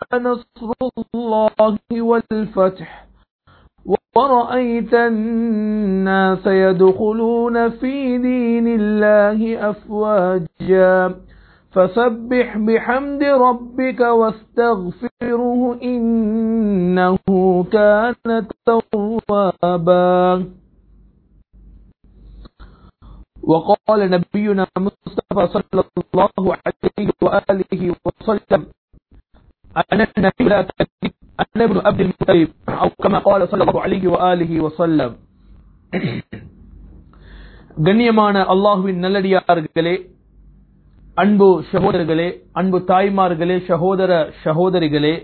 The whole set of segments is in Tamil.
نصر الله والفتح ورأيت الناس يدخلون في دين الله أفواجا فسبح بحمد ربك واستغفره إنه كان توابا وقال نبينا مصطفى صلى الله عليه وآله وسلم أنا النبي لا تكذب أنا ابن عبد المطلب أو كما قال صلى الله عليه وآله وسلم கண்ணியமான அல்லாஹுவின் நல்லடியார்களே அன்பு சகோதரர்களே அன்பு தாய்மார்களே சகோதர சகோதரிகளே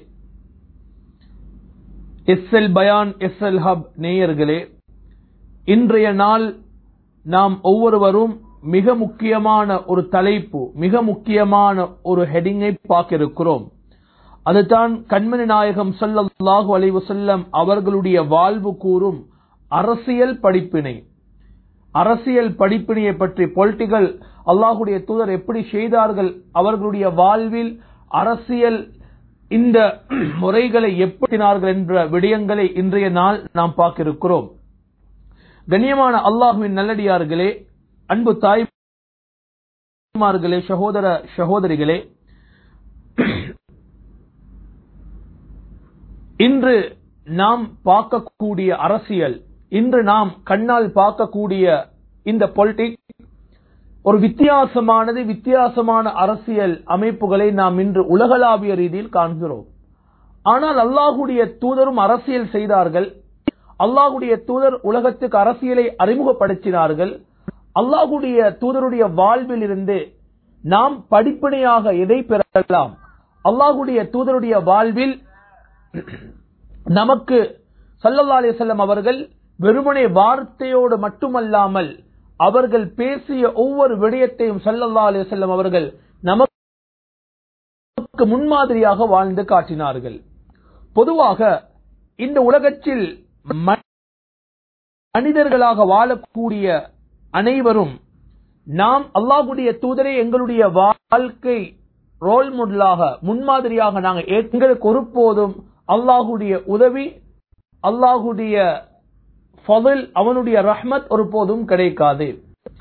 எஸ் எல் பயான் எஸ் எல் ஹப் நேயர்களே இன்றைய நாள் நாம் ஒவ்வொருவரும் மிக முக்கியமான ஒரு தலைப்பு மிக முக்கியமான ஒரு ஹெடிங்கை பார்க்க இருக்கிறோம் அதுதான் கண்மணி நாயகம் சல்லல்லாஹு அலைவசல்லம் அவர்களுடைய வாழ்வு கூறும் அரசியல் படிப்பினை அரசியல் படிப்பினையை பற்றி பொலிட்டிக்கல் அல்லாஹுடைய தூதர் எப்படி செய்தார்கள் அவர்களுடைய வாழ்வில் அரசியல் இந்த முறைகளை எப்படினார்கள் என்ற விடயங்களை இன்றைய நாள் நாம் பார்க்க இருக்கிறோம் கண்ணியமான அல்லாஹுவின் நல்லடியார்களே அன்பு தாய்மார்களே சகோதர சகோதரிகளே இன்று நாம் பார்க்கக்கூடிய அரசியல் இன்று நாம் கண்ணால் பார்க்கக்கூடிய இந்த பொலிட்டிக் ஒரு வித்தியாசமானது வித்தியாசமான அரசியல் அமைப்புகளை நாம் இன்று உலகளாவிய ரீதியில் காண்கிறோம் ஆனால் அல்லாஹுடைய தூதரும் அரசியல் செய்தார்கள் அல்லாஹுடைய தூதர் உலகத்துக்கு அரசியலை அறிமுகப்படுத்தினார்கள் அல்லாஹுடைய தூதருடைய வாழ்வில் இருந்து நாம் படிப்பனையாக எதை பெறலாம் அல்லாஹுடைய தூதருடைய வாழ்வில் நமக்கு சல்லல்லா அலிசல்லம் அவர்கள் வெறுமனே வார்த்தையோடு மட்டுமல்லாமல் அவர்கள் பேசிய ஒவ்வொரு விடயத்தையும் சல்லல்லா அலிசல்லம் அவர்கள் நமக்கு முன்மாதிரியாக வாழ்ந்து காட்டினார்கள் பொதுவாக இந்த உலகத்தில் மனிதர்களாக வாழக்கூடிய அனைவரும் நாம் அல்லாஹுடைய தூதரை எங்களுடைய வாழ்க்கை ரோல் மாடலாக முன்மாதிரியாக நாங்கள் எங்களுக்கு ஒருபோதும் அல்லாஹுடைய உதவி அல்லாஹுடைய ஃபதில் அவனுடைய ரஹ்மத் ஒருபோதும் கிடைக்காது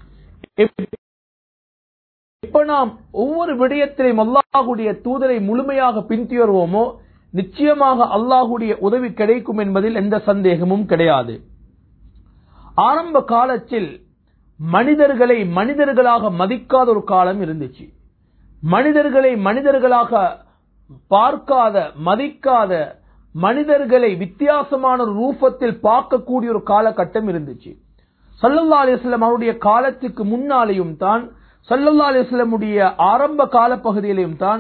இப்ப நாம் ஒவ்வொரு விடயத்திலையும் அல்லாஹுடைய தூதரை முழுமையாக பின்துயர்வோமோ நிச்சயமாக அல்லாஹுடைய உதவி கிடைக்கும் என்பதில் எந்த சந்தேகமும் கிடையாது ஆரம்ப காலத்தில் மனிதர்களை மனிதர்களாக மதிக்காத ஒரு காலம் இருந்துச்சு மனிதர்களை மனிதர்களாக பார்க்காத மதிக்காத மனிதர்களை வித்தியாசமான ஒரு ரூபத்தில் பார்க்கக்கூடிய ஒரு காலகட்டம் இருந்துச்சு சல்லல்லா அலிஸ்லாம் அவருடைய காலத்துக்கு முன்னாலேயும் தான் சல்லல்லா அலிஸ்லமுடைய ஆரம்ப கால பகுதியிலையும் தான்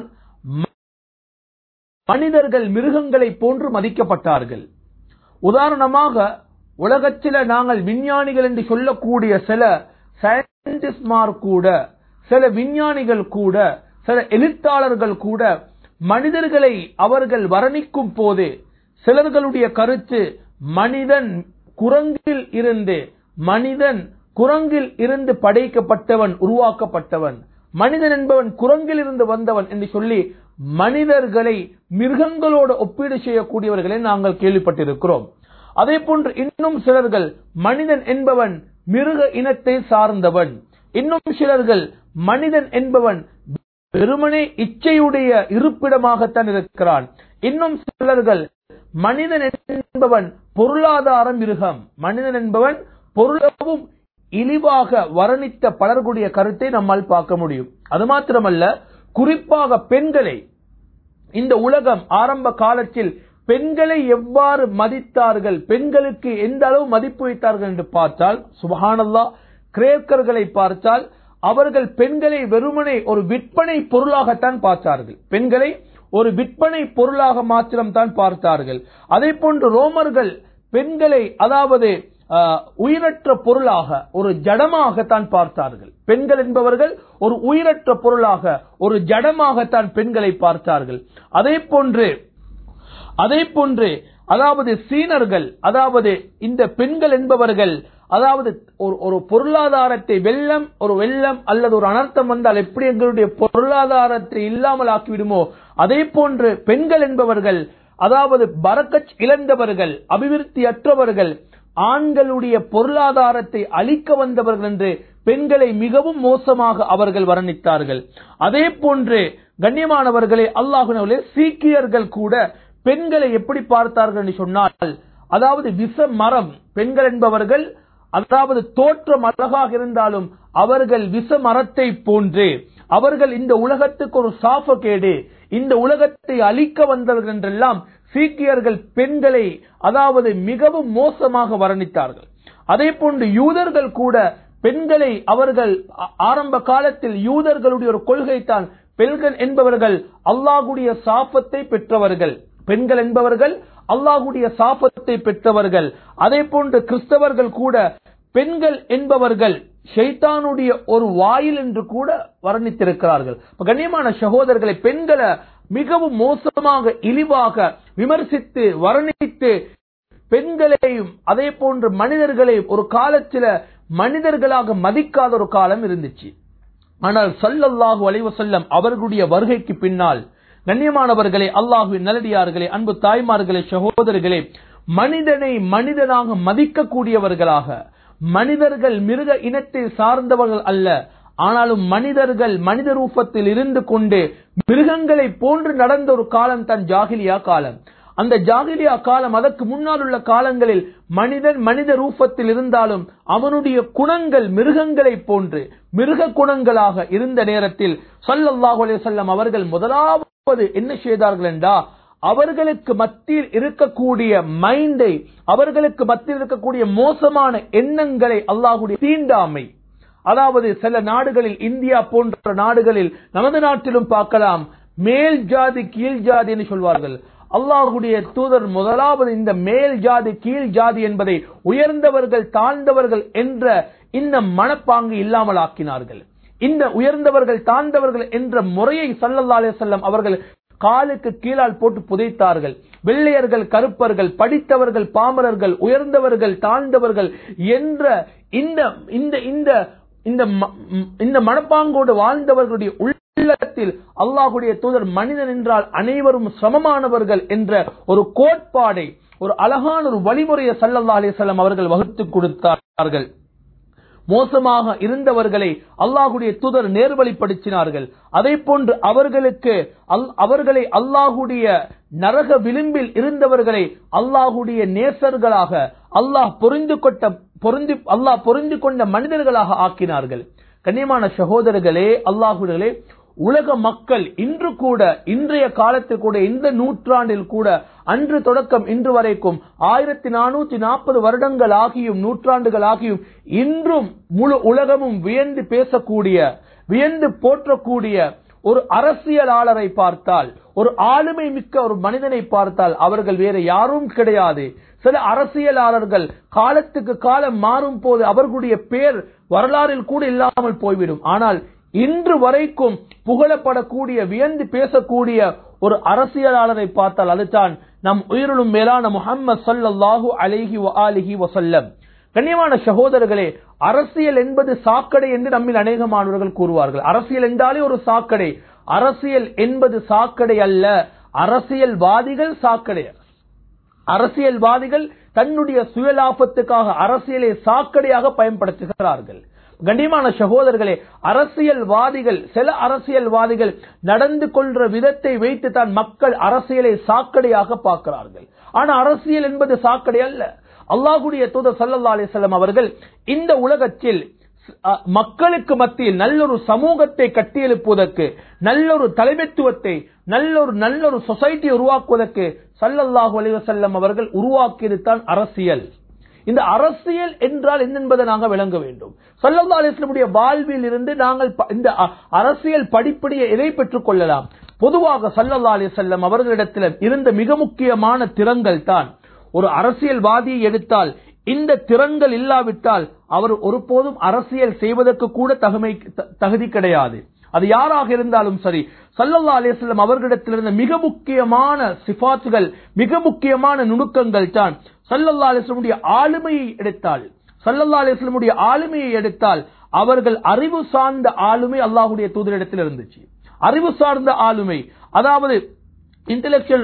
மனிதர்கள் மிருகங்களை போன்று மதிக்கப்பட்டார்கள் உதாரணமாக உலகத்தில நாங்கள் விஞ்ஞானிகள் என்று சொல்லக்கூடிய சில சயின்டிஸ்ட்மார் கூட சில விஞ்ஞானிகள் கூட சில எழுத்தாளர்கள் கூட மனிதர்களை அவர்கள் வர்ணிக்கும் போது சிலர்களுடைய கருத்து மனிதன் குரங்கில் இருந்து மனிதன் குரங்கில் இருந்து படைக்கப்பட்டவன் உருவாக்கப்பட்டவன் மனிதன் என்பவன் குரங்கில் இருந்து வந்தவன் என்று சொல்லி மனிதர்களை மிருகங்களோடு ஒப்பீடு செய்யக்கூடியவர்களை நாங்கள் கேள்விப்பட்டிருக்கிறோம் அதே போன்று இன்னும் சிலர்கள் மனிதன் என்பவன் மிருக இனத்தை சார்ந்தவன் இன்னும் சிலர்கள் மனிதன் என்பவன் வெறுமனே இச்சையுடைய இருப்பிடமாகத்தான் இருக்கிறான் இன்னும் சிலர்கள் மனிதன் என்பவன் பொருளாதார மிருகம் மனிதன் என்பவன் பொருளவும் இழிவாக வர்ணித்த பலர்களுடைய கருத்தை நம்மால் பார்க்க முடியும் அது மாத்திரமல்ல குறிப்பாக பெண்களை இந்த உலகம் ஆரம்ப காலத்தில் பெண்களை எவ்வாறு மதித்தார்கள் பெண்களுக்கு எந்த அளவு மதிப்பு வைத்தார்கள் என்று பார்த்தால் சுபஹானல்லா கிரேக்கர்களை பார்த்தால் அவர்கள் பெண்களை வெறுமனே ஒரு விற்பனை பொருளாகத்தான் பார்த்தார்கள் பெண்களை ஒரு விற்பனை பொருளாக மாத்திரம் தான் பார்த்தார்கள் அதே போன்று ரோமர்கள் பெண்களை அதாவது உயிரற்ற பொருளாக ஒரு ஜடமாகத்தான் பார்த்தார்கள் பெண்கள் என்பவர்கள் ஒரு உயிரற்ற பொருளாக ஒரு ஜடமாகத்தான் பெண்களை பார்த்தார்கள் அதே போன்று அதே போன்று அதாவது சீனர்கள் அதாவது இந்த பெண்கள் என்பவர்கள் அதாவது ஒரு ஒரு பொருளாதாரத்தை வெள்ளம் ஒரு வெள்ளம் அல்லது ஒரு அனர்த்தம் வந்தால் எப்படி எங்களுடைய பொருளாதாரத்தை இல்லாமல் ஆக்கிவிடுமோ அதே போன்று பெண்கள் என்பவர்கள் அதாவது பரக்கச் இழந்தவர்கள் அபிவிருத்தியற்றவர்கள் ஆண்களுடைய பொருளாதாரத்தை அழிக்க வந்தவர்கள் என்று பெண்களை மிகவும் மோசமாக அவர்கள் வர்ணித்தார்கள் அதே போன்று கண்ணியமானவர்களே அல்லாஹுனவர்களே சீக்கியர்கள் கூட பெண்களை எப்படி பார்த்தார்கள் என்று சொன்னால் அதாவது விச மரம் பெண்கள் என்பவர்கள் அதாவது தோற்றம் அழகாக இருந்தாலும் அவர்கள் விச மரத்தை போன்று அவர்கள் இந்த உலகத்துக்கு ஒரு சாபக்கேடு இந்த உலகத்தை அழிக்க வந்தவர்கள் என்றெல்லாம் சீக்கியர்கள் பெண்களை அதாவது மிகவும் மோசமாக வர்ணித்தார்கள் அதே போன்று யூதர்கள் கூட பெண்களை அவர்கள் ஆ- ஆரம்ப காலத்தில் யூதர்களுடைய ஒரு கொள்கை தான் பெண்கள் என்பவர்கள் அல்லாஹ்வுடைய சாபத்தை பெற்றவர்கள் பெண்கள் என்பவர்கள் அல்லாஹ்வுடைய சாபத்தை பெற்றவர்கள் அதே போன்று கிறிஸ்தவர்கள் கூட பெண்கள் என்பவர்கள் ஷைத்தானுடைய ஒரு வாயில் என்று கூட வர்ணித்திருக்கிறார்கள் இப்ப கண்ணியமான சகோதரர்களை பெண்களை மிகவும் மோசமாக இழிவாக விமர்சித்து வர்ணித்து பெண்களையும் அதே போன்று மனிதர்களையும் ஒரு காலத்தில மனிதர்களாக மதிக்காத ஒரு காலம் இருந்துச்சு ஆனால் ஸல்லல்லாஹு அலைஹி வஸல்லம் அவர்களுடைய வருகைக்கு பின்னால் கண்ணியமானவர்களே அல்லாஹுவின் நல்லடியார்களே அன்பு தாய்மார்களே சகோதரர்களே மனிதனை மனிதனாக மதிக்கக்கூடியவர்களாக மனிதர்கள் மிருக இனத்தை சார்ந்தவர்கள் அல்ல ஆனாலும் மனிதர்கள் மனித ரூபத்தில் இருந்து கொண்டு மிருகங்களை போன்று நடந்த ஒரு காலம் தான் ஜாகிலியா காலம் அந்த ஜாகிலியா காலம் அதற்கு முன்னால் உள்ள காலங்களில் மனிதன் மனித ரூபத்தில் இருந்தாலும் அவனுடைய குணங்கள் மிருகங்களை போன்று மிருக குணங்களாக இருந்த நேரத்தில் ஸல்லல்லாஹு அலைஹி வஸல்லம் அவர்கள் முதலாவது என்ன செய்தார்கள் என்றா அவர்களுக்கு மத்தியில் இருக்கக்கூடிய மைண்டை அவர்களுக்கு மத்தியில் இருக்கக்கூடிய மோசமான எண்ணங்களை அல்லாஹுடைய தீண்டாமை அதாவது சில நாடுகளில் இந்தியா போன்ற நாடுகளில் நமது நாட்டிலும் பார்க்கலாம் மேல் ஜாதி கீழ் ஜாதி என்று சொல்வார்கள் அல்லாஹுடைய தூதர் முதலாவது இந்த மேல் ஜாதி கீழ் ஜாதி என்பதை உயர்ந்தவர்கள் தாழ்ந்தவர்கள் என்ற இந்த மனப்பாங்கு இல்லாமல் ஆக்கினார்கள் இந்த உயர்ந்தவர்கள் தாழ்ந்தவர்கள் என்ற முறையை சல்லல்லா அலைஹி வஸல்லம் அவர்கள் காலுக்கு கீழால் போட்டு புதைத்தார்கள் வெள்ளையர்கள் கருப்பர்கள் படித்தவர்கள் பாமரர்கள் உயர்ந்தவர்கள் தாழ்ந்தவர்கள் என்ற இந்த இந்த இந்த இந்த ம- ம், இந்த மனப்பாங்கோடு வாழ்ந்தவர்களுடைய உள்ளத்தில் அல்லாஹுடைய தூதர் மனிதன் என்றால் அனைவரும் சமமானவர்கள் என்ற ஒரு கோட்பாடை ஒரு அழகான ஒரு வழிமுறையை சல்லல்லா அலிசல்லாம் அவர்கள் வகுத்துக் கொடுத்தார்கள் மோசமாக இருந்தவர்களை அல்லாஹுடைய தூதர் நேர்வழிப்படுத்தினார்கள் அதே போன்று அவர்களுக்கு அல்- அவர்களை அல்லாஹுடைய நரக விளிம்பில் இருந்தவர்களை அல்லாஹுடைய நேசர்களாக அல்லாஹ் பொருந்து கொண்ட பொருந்தி அல்லாஹ் பொருந்து கொண்ட மனிதர்களாக ஆக்கினார்கள் கண்ணியமான சகோதரர்களே அல்லாஹுடர்களே உலக மக்கள் இன்று கூட இன்றைய காலத்தில் கூட இந்த நூற்றாண்டில் கூட அன்று தொடக்கம் இன்று வரைக்கும் ஆயிரத்தி நானூத்தி நாற்பது வருடங்கள் ஆகியும் நூற்றாண்டுகள் ஆகியும் இன்றும் முழு உலகமும் வியந்து பேசக்கூடிய வியந்து போற்றக்கூடிய ஒரு அரசியலாளரை பார்த்தால் ஒரு ஆளுமை மிக்க ஒரு மனிதனை பார்த்தால் அவர்கள் வேற யாரும் கிடையாது சில அரசியலாளர்கள் காலத்துக்கு காலம் மாறும் போது அவர்களுடைய பேர் வரலாறில் கூட இல்லாமல் போய்விடும் ஆனால் இன்று வரைக்கும் புகழப்படக்கூடிய வியந்து பேசக்கூடிய ஒரு அரசியலாளரை பார்த்தால் அதுதான் நம் உயிரிலும் மேலான முஹம்மது ஸல்லல்லாஹு அலைஹி வஆலிஹி வஸல்லம் கண்ணியமான சகோதரர்களே அரசியல் என்பது சாக்கடை என்று நம்மில் அநேகமானவர்கள் கூறுவார்கள் அரசியல் என்றாலே ஒரு சாக்கடை அரசியல் என்பது சாக்கடை அல்ல அரசியல்வாதிகள் சாக்கடை அரசியல்வாதிகள் தன்னுடைய சுயலாபத்துக்காக அரசியலை சாக்கடையாக பயன்படுத்துகிறார்கள் கண்ணியமான சகோதரர்களே அரசியல்வாதிகள் சில அரசியல்வாதிகள் நடந்து கொள்ற விதத்தை வைத்து தான் மக்கள் அரசியலை சாக்கடையாக பார்க்கிறார்கள் ஆனா அரசியல் என்பது சாக்கடை அல்ல அல்லாஹுடைய தூதர் சல்லல்லா அலிஸ்லாம் அவர்கள் இந்த உலகத்தில் அஹ், மக்களுக்கு மத்தியில் நல்லொரு சமூகத்தை கட்டியெழுப்புவதற்கு நல்லொரு தலைமைத்துவத்தை நல்லொரு நல்லொரு சொசைட்டி உருவாக்குவதற்கு சல்லல்லாஹு அலைஹி வஸல்லம் அவர்கள் உருவாக்கியதுதான் அரசியல் இந்த அரசியல் என்றால் என்ன என்பதை நாங்கள் விளங்க வேண்டும் சல்லல்லா அலிஸ்லமுடைய வாழ்வில் இருந்து நாங்கள் ப- இந்த அ- அரசியல் படிப்படியை எதை பெற்றுக் கொள்ளலாம் பொதுவாக சல்லல்லா அலிசல்லம் அவர்களிடத்தில் இருந்த மிக முக்கியமான திறன்கள் தான் ஒரு அரசியல்வாதியை எடுத்தால் இந்த திறன்கள் இல்லாவிட்டால் அவர் ஒருபோதும் அரசியல் செய்வதற்கு கூட தகுமை த- தகுதி கிடையாது அது யாராக இருந்தாலும் சரி சல்லல்லா அலிஸ்லம் அவர்களிடத்தில் இருந்த மிக முக்கியமான சிபாத்துகள் மிக முக்கியமான நுணுக்கங்கள் தான் சல்லல்லா அலிஸ்லமுடைய ஆளுமையை எடுத்தால் சல்லல்லா அலிஸ்லமுடைய ஆளுமையை எடுத்தால் அவர்கள் அறிவு சார்ந்த ஆளுமை அல்லாஹுடைய தூதரிடத்தில் இருந்துச்சு அறிவு சார்ந்த ஆளுமை அதாவது இன்டெலெக்சுவல்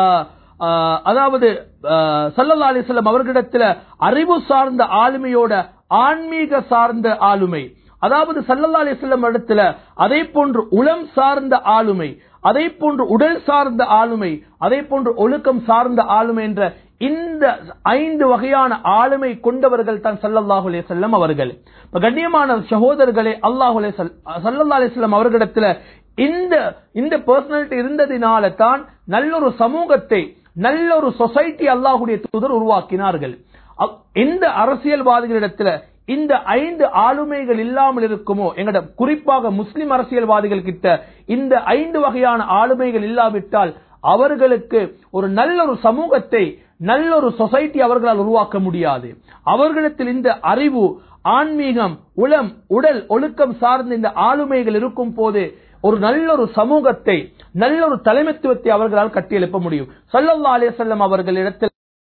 அதாவது சல்லல்லா அலிஸ்லாம் அவர்களிடத்துல அறிவு சார்ந்த ஆளுமையோட ஆன்மீக சார்ந்த ஆளுமை அதாவது சல்லல்லா அலிஸ்லாம் இடத்துல அதே போன்று உளம் சார்ந்த ஆளுமை அதே போன்று உடல் சார்ந்த ஆளுமை அதே போன்று ஒழுக்கம் சார்ந்த ஆளுமை என்ற இந்த ஐந்து வகையான ஆளுமை கொண்டவர்கள் தான் சல்லல்லாஹு அலைஹி வஸல்லம் அவர்கள் இப்ப கண்ணியமான சகோதரர்களே அல்லாஹு அலைஹி சல்லல்லாஹு அலைஹி வஸல்லம் அவர்களிடத்துல இந்த இந்த பர்சனாலிட்டி இருந்ததினால தான் நல்லொரு சமூகத்தை நல்ல ஒரு சொசைட்டி அல்லாஹுடைய தூதர் உருவாக்கினார்கள் அ- எந்த அரசியல்வாதிகளிடத்துல இந்த ஐந்து ஆளுமைகள் இல்லாமல் இருக்குமோ எங்கட குறிப்பாக முஸ்லிம் அரசியல்வாதிகள் கிட்ட இந்த ஐந்து வகையான ஆளுமைகள் இல்லாவிட்டால் அவர்களுக்கு ஒரு நல்ல ஒரு சமூகத்தை நல்ல ஒரு சொசைட்டி அவர்களால் உருவாக்க முடியாது அவர்களிடத்தில் இந்த அறிவு ஆன்மீகம் உளம் உடல் ஒழுக்கம் சார்ந்த இந்த ஆளுமைகள் இருக்கும் போது ஒரு நல்ல ஒரு சமூகத்தை நல்ல ஒரு தலைமைத்துவத்தை அவர்களால் கட்டியெழுப்ப முடியும் ஸல்லல்லாஹு அலைஹி வஸல்லம் அவர்களிடத்தில்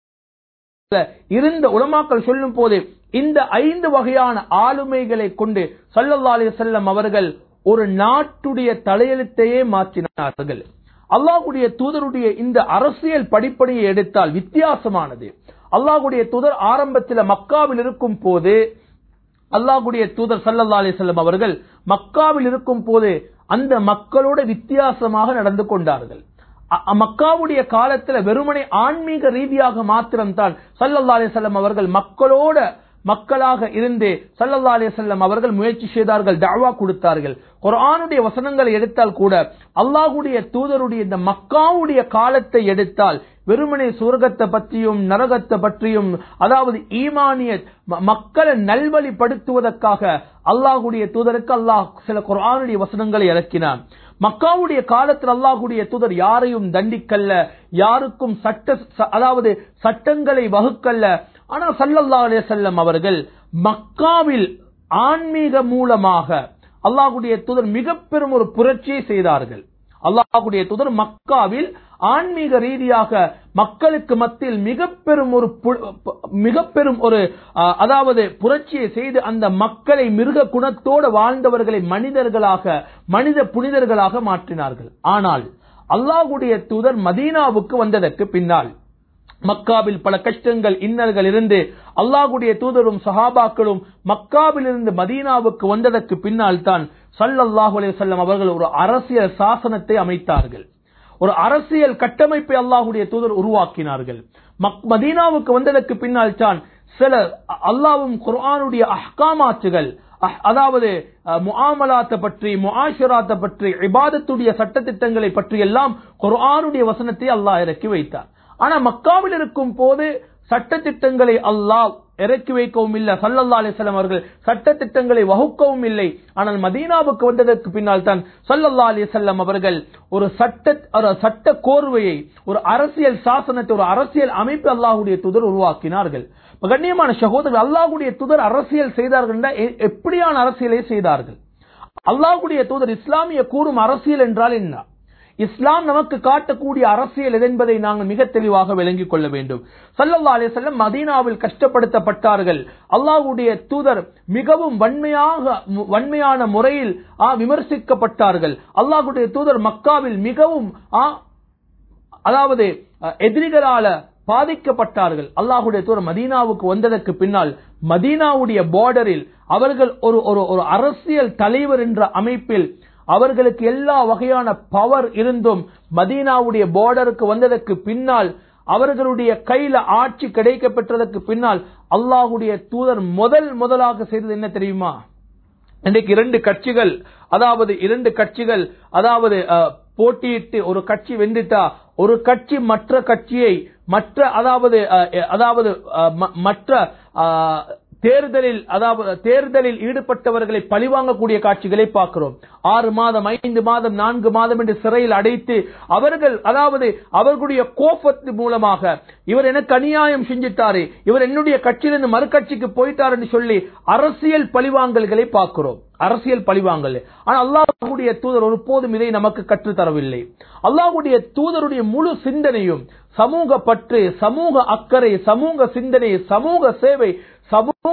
இருந்த உலமாக்கள் சொல்லும் போது இந்த ஐந்து வகையான ஆளுமைகளை கொண்டு ஸல்லல்லாஹு அலைஹி வஸல்லம் அவர்கள் ஒரு நாட்டுடைய தலையெழுத்தையே மாற்றினார்கள் அல்லாஹ்வுடைய தூதருடைய இந்த அரசியல் படிப்படியை எடுத்தால் வித்தியாசமானது அல்லாஹ்வுடைய தூதர் ஆரம்பத்தில் மக்காவில் இருக்கும் போது அல்லாஹ்வுடைய தூதர் ஸல்லல்லாஹு அலைஹி வஸல்லம் அவர்கள் மக்காவில் இருக்கும் போது அந்த மக்களோட வித்தியாசமாக நடந்து கொண்டார்கள் அ- அ- மக்காவுடைய காலத்துல வெறுமனே ஆன்மீக ரீதியாக மாத்திரம்தான் ஸல்லல்லாஹு அலைஹி வஸல்லம் அவர்கள் மக்களோட மக்களாக இருந்து ஸல்லல்லாஹு அலைஹி வஸல்லம் அவர்கள் முயற்சி செய்தார்கள் தஅவா கொடுத்தார்கள் குர்ஆனுடைய வசனங்களை எடுத்தால் கூட அல்லாஹ்வுடைய தூதருடைய இந்த மக்காவுடைய காலத்தை எடுத்தால் வெறுமனே சுவர்க்கத்தை பற்றியும் நரகத்தை பற்றியும் அதாவது ஈமானிய ம- மக்களை நல்வழிப்படுத்துவதற்காக அல்லாஹ்வுடைய தூதருக்கு அல்லாஹ் சில குர்ஆனுடைய வசனங்களை இறக்கினான் மக்காவுடைய காலத்தில் அல்லாஹ்வுடைய தூதர் யாரையும் தண்டிக்கல்ல யாருக்கும் சட்ட ச- அதாவது சட்டங்களை வகுக்கல்ல ஆனா ஸல்லல்லாஹு அலைஹி வஸல்லம் அவர்கள் மக்காவில் ஆன்மீக மூலமாக அல்லாஹ்வுடைய தூதர் மிக பெரும் ஒரு புரட்சியை செய்தார்கள் அல்லாஹ்வுடைய தூதர் மக்காவில் ஆன்மீக ரீதியாக மக்களுக்கு மத்தியில் மிக பெரும் ஒரு பு- பு- மிக பெரும் ஒரு ஆ, அதாவது புரட்சியை செய்து அந்த மக்களை மிருக குணத்தோடு வாழ்ந்தவர்களை மனிதர்களாக மனித புனிதர்களாக மாற்றினார்கள் ஆனால் அல்லாஹ்வுடைய தூதர் மதீனாவுக்கு வந்ததற்கு பின்னால் மக்காவில் பல கஷ்டங்கள் இன்னல்கள் இருந்து அல்லாஹ்வுடைய தூதரும் சஹாபாக்களும் மக்காவில் இருந்து மதீனாவுக்கு வந்ததற்கு பின்னால் தான் ஸல்லல்லாஹு அலைஹி வஸல்லம் அவர்கள் ஒரு அரசியல் சாசனத்தை அமைத்தார்கள் ஒரு அரசியல் கட்டமைப்பை அல்லாஹ்வுடைய தூதர் உருவாக்கினார்கள் மக்- மதீனாவுக்கு வந்ததற்கு பின்னால் தான் சில அ- அல்லாஹ்வும் குர்ஆனுடைய அஹ்காமாத்துகள் அஹ்- அதாவது அஹ், முஆமலாத்தை பற்றி முஆஷராத்தை பற்றி இபாதத்துடைய சட்டத்திட்டங்களை பற்றி எல்லாம் குர்ஆனுடைய வசனத்தை அல்லாஹ் இறக்கி வைத்தார் ஆனா மக்காவில் இருக்கும் போது சட்டத்திட்டங்களை அல்லாஹ் இறக்கி வைக்கவும் இல்லை சல்லல்லா அலிஸ்லாம் அவர்கள் சட்டத்திட்டங்களை வகுக்கவும் இல்லை ஆனால் மதீனாவுக்கு வந்ததற்கு பின்னால் தான் சல்லல்லா அலிசல்லாம் அவர்கள் ஒரு சட்ட ஒரு சட்ட கோர்வையை ஒரு அரசியல் சாசனத்தை ஒரு அரசியல் அமைப்பு அல்லாஹ்வுடைய தூதர் உருவாக்கினார்கள் இப்ப கண்ணியமான சகோதரர் அல்லாஹ்வுடைய தூதர் அரசியல் செய்தார்கள் என்றால் எ- எப்படியான அரசியலை செய்தார்கள் அல்லாஹ்வுடைய தூதர் இஸ்லாமிய கூறும் அரசியல் என்றால் என்ன இஸ்லாம் நமக்கு காட்டக்கூடிய அரசியல் எது என்பதை நாங்கள் மிக தெளிவாக விளங்கிக் கொள்ள வேண்டும் ஸல்லல்லாஹு அலைஹி வஸல்லம் மதீனாவில் கஷ்டப்படுத்தப்பட்டார்கள் அல்லாஹ்வுடைய தூதர் மிகவும் வன்மையாக மு- வன்மையான முறையில் ஆ, விமர்சிக்கப்பட்டார்கள் அல்லாஹ்வுடைய தூதர் மக்காவில் மிகவும் ஆ, அதாவது அஹ், எதிரிகளால பாதிக்கப்பட்டார்கள் அல்லாஹுடைய தூதர் மதீனாவுக்கு வந்ததற்கு பின்னால் மதீனாவுடைய பார்டரில் அவர்கள் ஒரு ஒரு ஒரு அரசியல் தலைவர் என்ற அமைப்பில் அவர்களுக்கு எல்லா வகையான பவர் இருந்தும் மதீனாவுடைய பார்டருக்கு வந்ததற்கு பின்னால் அவர்களுடைய கையில ஆட்சி கிடைக்க பெற்றதற்கு பின்னால் அல்லாஹுடைய தூதர் முதல் முதலாக செய்தது என்ன தெரியுமா இன்றைக்கு இரண்டு கட்சிகள் அதாவது இரண்டு கட்சிகள் அதாவது அஹ், போட்டியிட்டு ஒரு கட்சி வென்றுட்டா ஒரு கட்சி மற்ற கட்சியை மற்ற அதாவது அஹ், அதாவது அஹ், ம- மற்ற அஹ், தேர்தலில் அதாவது தேர்தலில் ஈடுபட்டவர்களை பழிவாங்கக்கூடிய காட்சிகளை பார்க்கிறோம் ஆறு மாதம் ஐந்து மாதம் நான்கு மாதம் என்று சிறையில் அடைத்து அவர்கள் அதாவது அவர்களுடைய கோபத்து மூலமாக இவர் எனக்கு அநியாயம் செஞ்சிட்டாரு இவர் என்னுடைய கட்சியிலிருந்து மறு கட்சிக்கு போயிட்டார் என்று சொல்லி அரசியல் பழிவாங்கல்களை பார்க்கிறோம் அரசியல் பழிவாங்கல் ஆனா அல்லாஹ்வுடைய தூதர் ஒருபோதும் இதை நமக்கு கற்றுத் தரவில்லை அல்லாஹ்வுடைய தூதருடைய முழு சிந்தனையும் சமூக பற்று சமூக அக்கறை சமூக சிந்தனை சமூக சேவை சமூக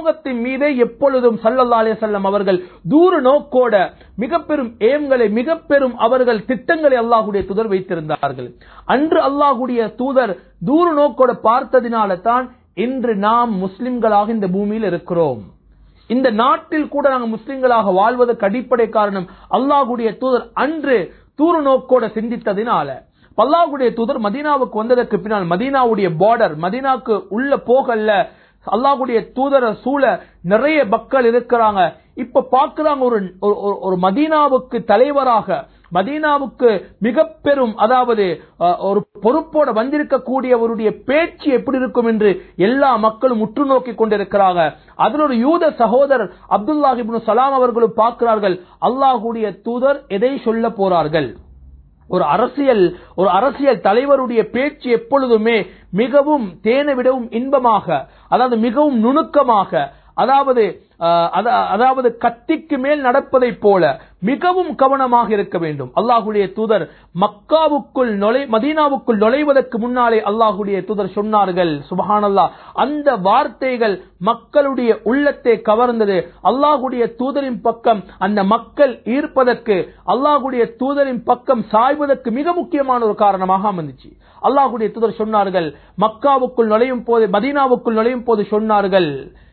சமூகத்தின் மீதே எப்பொழுதும் சல்லல்லா அலிசல்லம் அவர்கள் தூர நோக்கோட மிக பெரும் ஏம்களை மிக பெரும் அவர்கள் திட்டங்களை அல்லாஹுடைய தூதர் வைத்திருந்தார்கள் அன்று அல்லாஹுடைய தூதர் தூர நோக்கோட பார்த்ததினால தான் இன்று நாம் முஸ்லிம்களாக இந்த பூமியில் இருக்கிறோம் இந்த நாட்டில் கூட நாங்கள் முஸ்லிம்களாக வாழ்வதற்கு அடிப்படை காரணம் அல்லாஹுடைய தூதர் அன்று தூர நோக்கோட சிந்தித்ததினால அல்லாஹுடைய தூதர் மதீனாவுக்கு வந்ததற்கு பின்னால் மதீனாவுடைய பார்டர் மதீனாவுக்கு உள்ள போகல அல்லாஹுடைய தூதர சூழ நிறைய மக்கள் இருக்கிறாங்க இப்ப பாக்குறாங்க ஒரு ஒரு- ஒரு மதீனாவுக்கு தலைவராக மதீனாவுக்கு மிக பெரும் அதாவது அஹ், ஒரு பொறுப்போட வந்திருக்கக்கூடியவருடைய பேச்சு எப்படி இருக்கும் என்று எல்லா மக்களும் உற்று நோக்கி கொண்டிருக்கிறாங்க அதில் ஒரு யூத சகோதரர் அப்துல்லாஹ் இப்னு சலாம் அவர்களும் பார்க்கிறார்கள் அல்லாஹுடைய தூதர் எதை சொல்ல போறார்கள் ஒரு அரசியல் ஒரு அரசியல் தலைவருடைய பேச்சு எப்பொழுதுமே மிகவும் தேனை விடவும் இன்பமாக அதாவது மிகவும் நுணுக்கமாக அதாவது அஹ், அதா- அதாவது கத்திக்கு மேல் நடப்பதைப் போல மிகவும் கவனமாக இருக்க வேண்டும் அல்லாஹுடைய தூதர் மக்காவுக்குள் நுழை மதீனாவுக்குள் நுழைவதற்கு முன்னாலே அல்லாஹுடைய தூதர் சொன்னார்கள் சுபஹானல்லா அந்த வார்த்தைகள் மக்களுடைய உள்ளத்தை கவர்ந்தது அல்லாஹுடைய தூதரின் பக்கம் அந்த மக்கள் ஈர்ப்பதற்கு அல்லாஹுடைய தூதரின் பக்கம் சாய்வதற்கு மிக முக்கியமான ஒரு காரணமாக அமைந்துச்சு அல்லாஹுடைய தூதர் சொன்னார்கள் மக்காவுக்குள் நுழையும் போது மதீனாவுக்குள் நுழையும் போது சொன்னார்கள்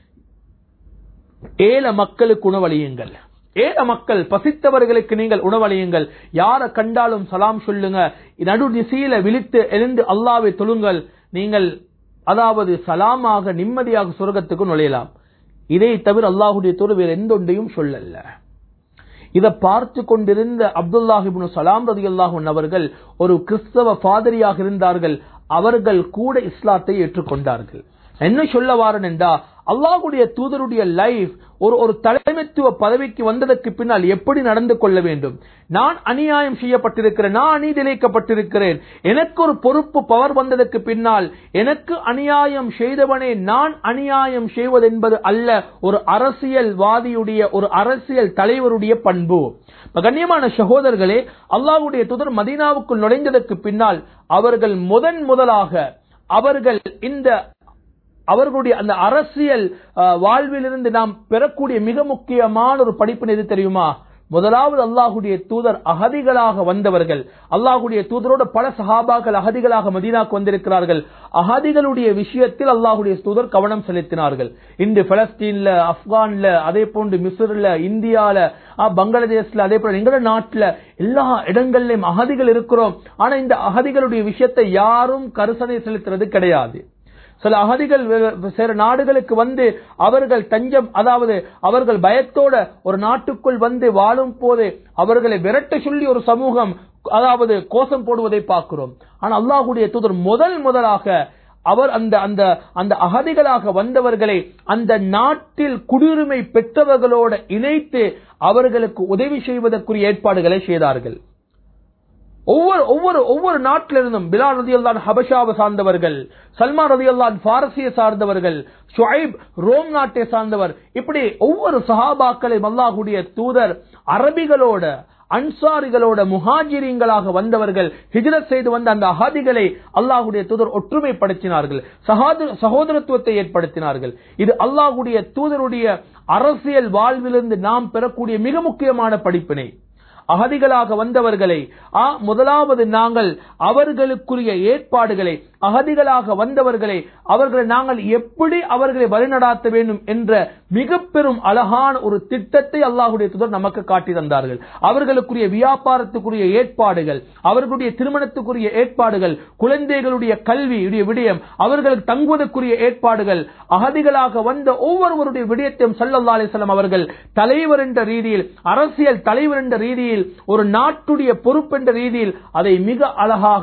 ஏல மக்களுக்கு உணவளியுங்கள் ஏல மக்கள் பசித்தவர்களுக்கு நீங்கள் உணவளியுங்கள் யாரை கண்டாலும் சலாம் சொல்லுங்க நடு திசையில விழித்து எழுந்து அல்லாவை தொழுங்கள் நீங்கள் அதாவது சலாமாக நிம்மதியாக சுரகத்துக்கு நுழையலாம் இதை தவிர அல்லாஹுடைய தூர வேறு எந்த ஒன்றையும் சொல்லல இதை பார்த்து கொண்டிருந்த அப்துல்லாஹிபுன் சலாம் ரதி அவர்கள் ஒரு கிறிஸ்தவ பாதிரியாக இருந்தார்கள் அவர்கள் கூட இஸ்லாத்தை ஏற்றுக்கொண்டார்கள் என்ன சொல்ல வாரன் என்றா அல்லாஹுடைய தூதருடைய லைஃப் ஒரு ஒரு தலைமைத்துவ பதவிக்கு வந்ததற்கு பின்னால் எப்படி நடந்து கொள்ள வேண்டும் நான் அநியாயம் செய்யப்பட்டிருக்கிறேன் நான் அநீதிழைக்கப்பட்டிருக்கிறேன் எனக்கு ஒரு பொறுப்பு பவர் வந்ததற்கு பின்னால் எனக்கு அநியாயம் செய்தவனே நான் அநியாயம் செய்வதென்பது அல்ல ஒரு அரசியல்வாதியுடைய ஒரு அரசியல் தலைவருடைய பண்பு இப்ப கண்ணியமான சகோதரர்களே அல்லாஹ்வுடைய தூதர் மதீனாவுக்குள் நுழைந்ததற்கு பின்னால் அவர்கள் முதன் முதலாக அவர்கள் இந்த அவர்களுடைய அந்த அரசியல் அஹ், வாழ்விலிருந்து நாம் பெறக்கூடிய மிக முக்கியமான ஒரு படிப்பு எது தெரியுமா முதலாவது அல்லாஹுடைய தூதர் அகதிகளாக வந்தவர்கள் அல்லாஹுடைய தூதரோட பல சஹாபாக்கள் அகதிகளாக மதீனாக்கு வந்திருக்கிறார்கள் அகதிகளுடைய விஷயத்தில் அல்லாஹுடைய தூதர் கவனம் செலுத்தினார்கள் இன்று பலஸ்தீன்ல ஆப்கான்ல அதே போன்று மிஸ்ர்ல இந்தியால அஹ், பங்களாதேஷ்ல அதே போல எங்களோட நாட்டுல எல்லா இடங்கள்லயும் அகதிகள் இருக்கிறோம் ஆனா இந்த அகதிகளுடைய விஷயத்தை யாரும் கருசனை செலுத்துறது கிடையாது சில அகதிகள் வே- சில நாடுகளுக்கு வந்து அவர்கள் தஞ்சம் அதாவது அவர்கள் பயத்தோட ஒரு நாட்டுக்குள் வந்து வாழும் போது அவர்களை விரட்ட சொல்லி ஒரு சமூகம் அதாவது கோஷம் போடுவதை பார்க்கிறோம் ஆனா அல்லாஹுடைய தூதர் முதல் முதலாக அவர் அந்த அந்த அந்த அகதிகளாக வந்தவர்களை அந்த நாட்டில் குடியுரிமை பெற்றவர்களோட இணைத்து அவர்களுக்கு உதவி செய்வதற்குரிய ஏற்பாடுகளை செய்தார்கள் ஒவ்வொரு ஒவ்வொரு ஒவ்வொரு நாட்டிலிருந்தும் பிலால் ரதியல்லான் ஹபஷாவை சார்ந்தவர்கள் சல்மான் ரதியல்லான் பாரசிய சார்ந்தவர்கள் ஷுஐப் ரோம் நாட்டை சார்ந்தவர் இப்படி ஒவ்வொரு சஹாபாக்களையும் அல்லாஹுடைய தூதர் அரபிகளோட அன்சாரிகளோட முஹாஜிரிங்களாக வந்தவர்கள் ஹிஜ்ரத் செய்து வந்த அந்த அகாதிகளை அல்லாஹுடைய தூதர் ஒற்றுமைப்படுத்தினார்கள் சகாது- சகோதரத்துவத்தை ஏற்படுத்தினார்கள் இது அல்லாஹுடைய தூதருடைய அரசியல் வாழ்விலிருந்து நாம் பெறக்கூடிய மிக முக்கியமான படிப்பினை அகதிகளாக வந்தவர்களை ஆ, முதலாவது நாங்கள் அவர்களுக்குரிய ஏற்பாடுகளை அகதிகளாக வந்தவர்களை அவர்களை நாங்கள் எப்படி அவர்களை வழிநடாத்த வேண்டும் என்ற மிக பெரும் அழகான ஒரு திட்டத்தை அல்லாஹுடைய தூதர் நமக்கு காட்டி தந்தார்கள் அவர்களுக்குரிய வியாபாரத்துக்குரிய ஏற்பாடுகள் அவர்களுடைய திருமணத்துக்குரிய ஏற்பாடுகள் குழந்தைகளுடைய கல்வியுடைய விடயம் அவர்களுக்கு தங்குவதற்குரிய ஏற்பாடுகள் அகதிகளாக வந்த ஒவ்வொருவருடைய விடயத்தையும் சல்லல்லா அலிஸ்லாம் அவர்கள் தலைவர் என்ற ரீதியில் அரசியல் தலைவர் என்ற ரீதியில் ஒரு நாட்டுடைய பொறுப்பு என்ற ரீதியில் அதை மிக அழகாக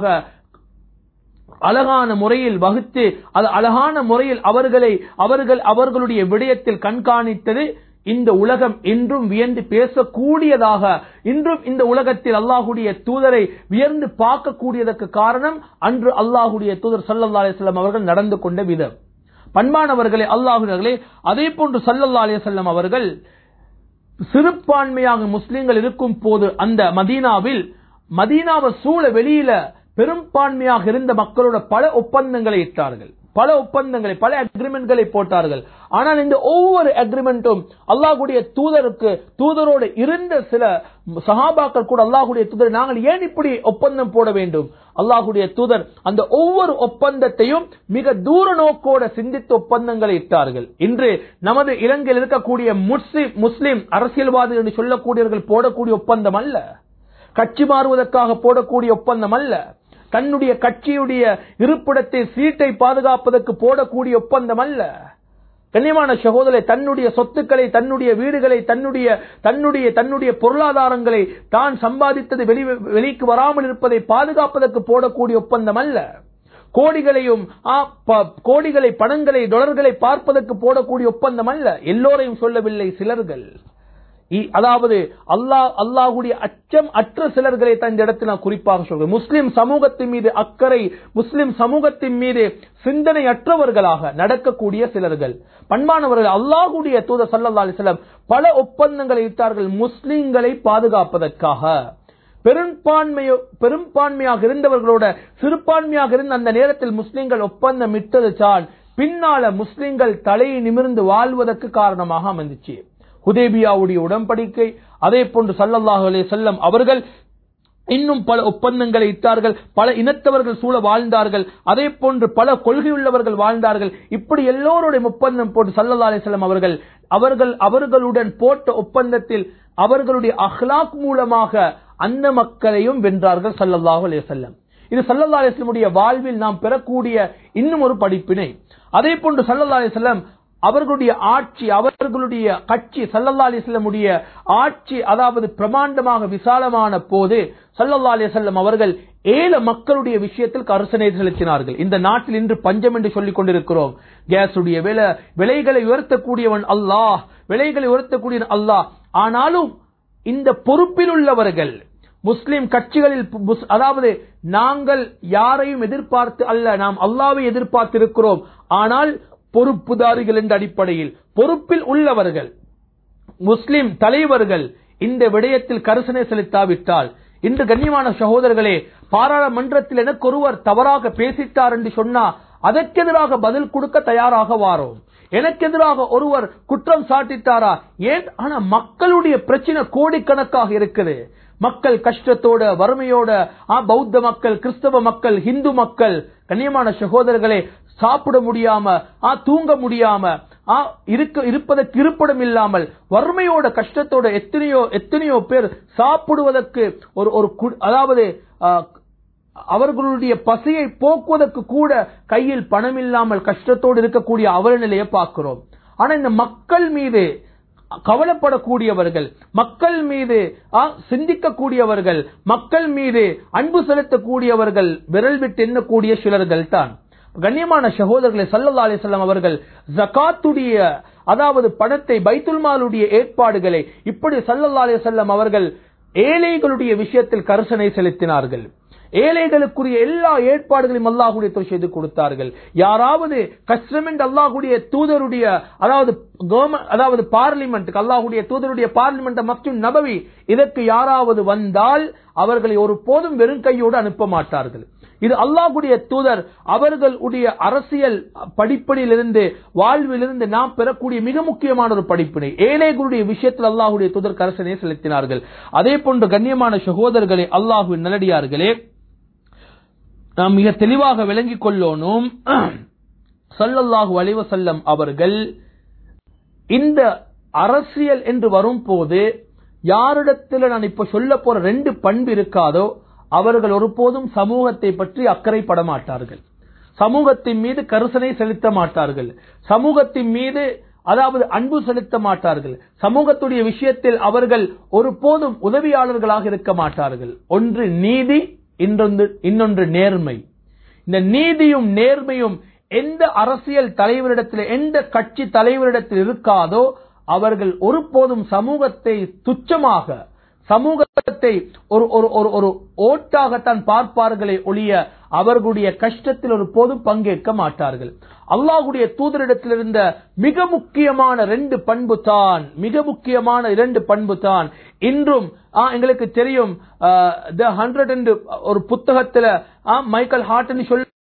அழகான முறையில் வகுத்து அது அழகான முறையில் அவர்களை அவர்கள் அவர்களுடைய விடயத்தில் கண்காணித்தது இந்த உலகம் இன்றும் வியந்து பேசக்கூடியதாக இன்றும் இந்த உலகத்தில் அல்லாஹுடைய தூதரை வியந்து பார்க்கக்கூடியதற்கு காரணம் அன்று அல்லாஹுடைய தூதர் சல்லல்லா அலிஸ்லாம் அவர்கள் நடந்து கொண்ட விதம் பண்பானவர்களே அல்லாஹுனர்களே அதே போன்று சல்லல்லா அலிசல்லம் அவர்கள் சிறுபான்மையாக முஸ்லிம்கள் இருக்கும் போது அந்த மதீனாவில் மதீனாவை சூழ வெளியில பெரும்பான்மையாக இருந்த மக்களோட பல ஒப்பந்தங்களை இட்டார்கள் பல ஒப்பந்தங்களை பல அக்ரிமெண்ட்களை போட்டார்கள் ஆனால் இந்த ஒவ்வொரு அக்ரிமெண்ட்டும் அல்லாஹ்வுடைய தூதருக்கு தூதரோடு இருந்த சில சஹாபாக்கள் கூட அல்லாஹ்வுடைய தூதர் நாங்கள் ஏன் இப்படி ஒப்பந்தம் போட வேண்டும் அல்லாஹ்வுடைய தூதர் அந்த ஒவ்வொரு ஒப்பந்தத்தையும் மிக தூர நோக்கோட சிந்தித்து ஒப்பந்தங்களை இட்டார்கள் இன்று நமது இலங்கையில் இருக்கக்கூடிய முஸ்லிம் முஸ்லிம் அரசியல்வாதிகள் என்று சொல்லக்கூடியவர்கள் போடக்கூடிய ஒப்பந்தம் அல்ல கட்சி மாறுவதற்காக போடக்கூடிய ஒப்பந்தம் அல்ல தன்னுடைய கட்சியுடைய இருப்பிடத்தை சீட்டை பாதுகாப்பதற்கு போடக்கூடிய ஒப்பந்தம் அல்ல கண்ணியமான சகோதரரை தன்னுடைய சொத்துக்களை தன்னுடைய வீடுகளை தன்னுடைய தன்னுடைய தன்னுடைய பொருளாதாரங்களை தான் சம்பாதித்தது வெளி வெளிக்கு வராமல் இருப்பதை பாதுகாப்பதற்கு போடக்கூடிய ஒப்பந்தம் அல்ல கோடிகளையும் ஆ, ப- கோடிகளை பணங்களை டொலர்களை பார்ப்பதற்கு போடக்கூடிய ஒப்பந்தம் அல்ல எல்லோரையும் சொல்லவில்லை சிலர்கள் இ- அதாவது அல்லாஹ் அல்லாஹுடைய அச்சம் அற்ற சிலர்களை தான் இந்த இடத்தில் நான் குறிப்பாக சொல்கிறேன் முஸ்லிம் சமூகத்தின் மீது அக்கறை முஸ்லிம் சமூகத்தின் மீது சிந்தனை அற்றவர்களாக நடக்கக்கூடிய சிலர்கள் பண்பானவர்கள் அல்லாஹுடைய தூதர் சல்லல்லா அலிஸ்லாம் பல ஒப்பந்தங்களை இட்டார்கள் முஸ்லிம்களை பாதுகாப்பதற்காக பெரும்பான்மையோ பெரும்பான்மையாக இருந்தவர்களோட சிறுபான்மையாக இருந்த அந்த நேரத்தில் முஸ்லிம்கள் ஒப்பந்தம் இட்டது தான் பின்னால முஸ்லிம்கள் தலையை நிமிர்ந்து வாழ்வதற்கு காரணமாக அமைந்துச்சு ஹுதேபியாவுடைய உடன்படிக்கை அதே போன்று சல்லல்லாஹு அலைஹி வஸல்லம் அவர்கள் இன்னும் பல ஒப்பந்தங்களை இட்டார்கள் பல இனத்தவர்கள் சூழ வாழ்ந்தார்கள் அதே போன்று பல கொள்கையுள்ளவர்கள் வாழ்ந்தார்கள் இப்படி எல்லோருடைய ஒப்பந்தம் போட்டு சல்லல்லா அலிஸ்லாம் அவர்கள் அவர்கள் அவர்களுடன் போட்ட ஒப்பந்தத்தில் அவர்களுடைய அஹ்லாக் மூலமாக அந்த மக்களையும் வென்றார்கள் சல்லல்லாஹு அலைஹி வஸல்லம் இது சல்லல்லா அலிஸ்லமுடைய வாழ்வில் நாம் பெறக்கூடிய இன்னும் ஒரு படிப்பினை அதே போன்று சல்லல்லா அலிஸ்லாம் அவர்களுடைய ஆட்சி அவர்களுடைய கட்சி சல்லல்லா அலிஸ்லமுடைய ஆட்சி அதாவது பிரமாண்டமாக விசாலமான போது சல்லல்லா அலிசல்லம் அவர்கள் ஏழு மக்களுடைய விஷயத்தில் கருசனை செலுத்தினார்கள் இந்த நாட்டில் இன்று பஞ்சம் என்று சொல்லிக் கொண்டிருக்கிறோம் கேஸுடைய விலை விலைகளை உயர்த்தக்கூடியவன் அல்லாஹ் விலைகளை உயர்த்தக்கூடியவன் அல்லாஹ் ஆனாலும் இந்த பொறுப்பில் உள்ளவர்கள் முஸ்லிம் கட்சிகளில் முஸ்- அதாவது நாங்கள் யாரையும் எதிர்பார்த்து அல்ல நாம் அல்லாவை எதிர்பார்த்து இருக்கிறோம் ஆனால் பொறுப்புதாரிகள் என்ற அடிப்படையில் பொறுப்பில் உள்ளவர்கள் முஸ்லிம் தலைவர்கள் இந்த விடயத்தில் கரிசனை செலுத்தாவிட்டால் இன்று கண்ணியமான சகோதரர்களே பாராளுமன்றத்தில் எனக்கு ஒருவர் தவறாக பேசிட்டார் என்று சொன்னா அதற்கெதிராக பதில் கொடுக்க தயாராக வாரோம் எனக்கு எதிராக ஒருவர் குற்றம் சாட்டிட்டாரா ஏன் ஆனா மக்களுடைய பிரச்சனை கோடிக்கணக்காக இருக்குது மக்கள் கஷ்டத்தோட வறுமையோட ஆ, பௌத்த மக்கள் கிறிஸ்தவ மக்கள் இந்து மக்கள் கண்ணியமான சகோதரர்களே சாப்பிட முடியாம ஆ, தூங்க முடியாம ஆ, இருக்க இருப்பதற்கு இருப்பிடம் இல்லாமல் வறுமையோட கஷ்டத்தோட எத்தனையோ எத்தனையோ பேர் சாப்பிடுவதற்கு ஒரு ஒரு கு- அதாவது ஆ, அவர்களுடைய பசியை போக்குவதற்கு கூட கையில் பணம் இல்லாமல் கஷ்டத்தோடு இருக்கக்கூடிய அவல நிலையை பார்க்கிறோம் ஆனா இந்த மக்கள் மீது கவலைப்படக்கூடியவர்கள் மக்கள் மீது ஆ, சிந்திக்கக்கூடியவர்கள் மக்கள் மீது அன்பு செலுத்தக்கூடியவர்கள் விரல் விட்டு எண்ணக்கூடிய சிலர்கள் தான் கண்ணியமான சகோதரர்களை சல்லல்லா அலிசல்லாம் அவர்கள் ஜகாத்துடைய அதாவது பணத்தை பைத்துல் மாலுடைய ஏற்பாடுகளை இப்படி சல்லல்லா அலிசல்லாம் அவர்கள் ஏழைகளுடைய விஷயத்தில் கரிசனை செலுத்தினார்கள் ஏழைகளுக்குரிய எல்லா ஏற்பாடுகளையும் அல்லாஹுடைய துறை செய்து கொடுத்தார்கள் யாராவது கஸ்டமெண்ட் அல்லாஹுடைய தூதருடைய அதாவது கவர்மெண்ட் அதாவது பார்லிமெண்ட் அல்லாஹுடைய தூதருடைய பார்லிமெண்ட் மஸ்ஜித் நபவி இதற்கு யாராவது வந்தால் அவர்களை ஒரு போதும் வெறும் கையோடு அனுப்ப மாட்டார்கள் இது அல்லாஹ்வுடைய தூதர் அவர்களுடைய அரசியல் படிப்படியிலிருந்து வாழ்விலிருந்து நாம் பெறக்கூடிய மிக முக்கியமான ஒரு படிப்பினை ஏழைகளுடைய விஷயத்தில் அல்லாஹ்வுடைய தூதர் கரசனை செலுத்தினார்கள் அதே போன்று கண்ணியமான சகோதரர்களே அல்லாஹுவின் நல்லடியார்களே நாம் மிக தெளிவாக விளங்கிக் கொள்ளோனும் சல்லல்லாஹு அலைஹி வஸல்லம் அவர்கள் இந்த அரசியல் என்று வரும்போது யாரிடத்தில் நான் இப்ப சொல்ல போற ரெண்டு பண்பு இருக்காதோ அவர்கள் ஒருபோதும் சமூகத்தை பற்றி அக்கறைப்பட மாட்டார்கள் சமூகத்தின் மீது கருசனை செலுத்த மாட்டார்கள் சமூகத்தின் மீது அதாவது அன்பு செலுத்த மாட்டார்கள் சமூகத்துடைய விஷயத்தில் அவர்கள் ஒருபோதும் உதவியாளர்களாக இருக்க மாட்டார்கள் ஒன்று நீதி இன்னொன்று இன்னொன்று நேர்மை இந்த நீதியும் நேர்மையும் எந்த அரசியல் தலைவரிடத்தில் எந்த கட்சி தலைவரிடத்தில் இருக்காதோ அவர்கள் ஒருபோதும் சமூகத்தை துச்சமாக சமூகத்தை ஒரு ஒரு ஒரு ஒரு ஓட்டாகத்தான் பார்ப்பார்களே ஒழிய அவர்களுடைய கஷ்டத்தில் ஒரு போதும் பங்கேற்க மாட்டார்கள் அல்லாஹ்வுடைய தூதரிடத்தில் இருந்த மிக முக்கியமான ரெண்டு பண்பு தான் மிக முக்கியமான இரண்டு பண்பு தான் இன்றும் ஆ, எங்களுக்கு தெரியும் த ஹண்ட்ரட் என்று ஒரு புத்தகத்துல ஆ, மைக்கேல் ஹார்ட்னு சொல்லி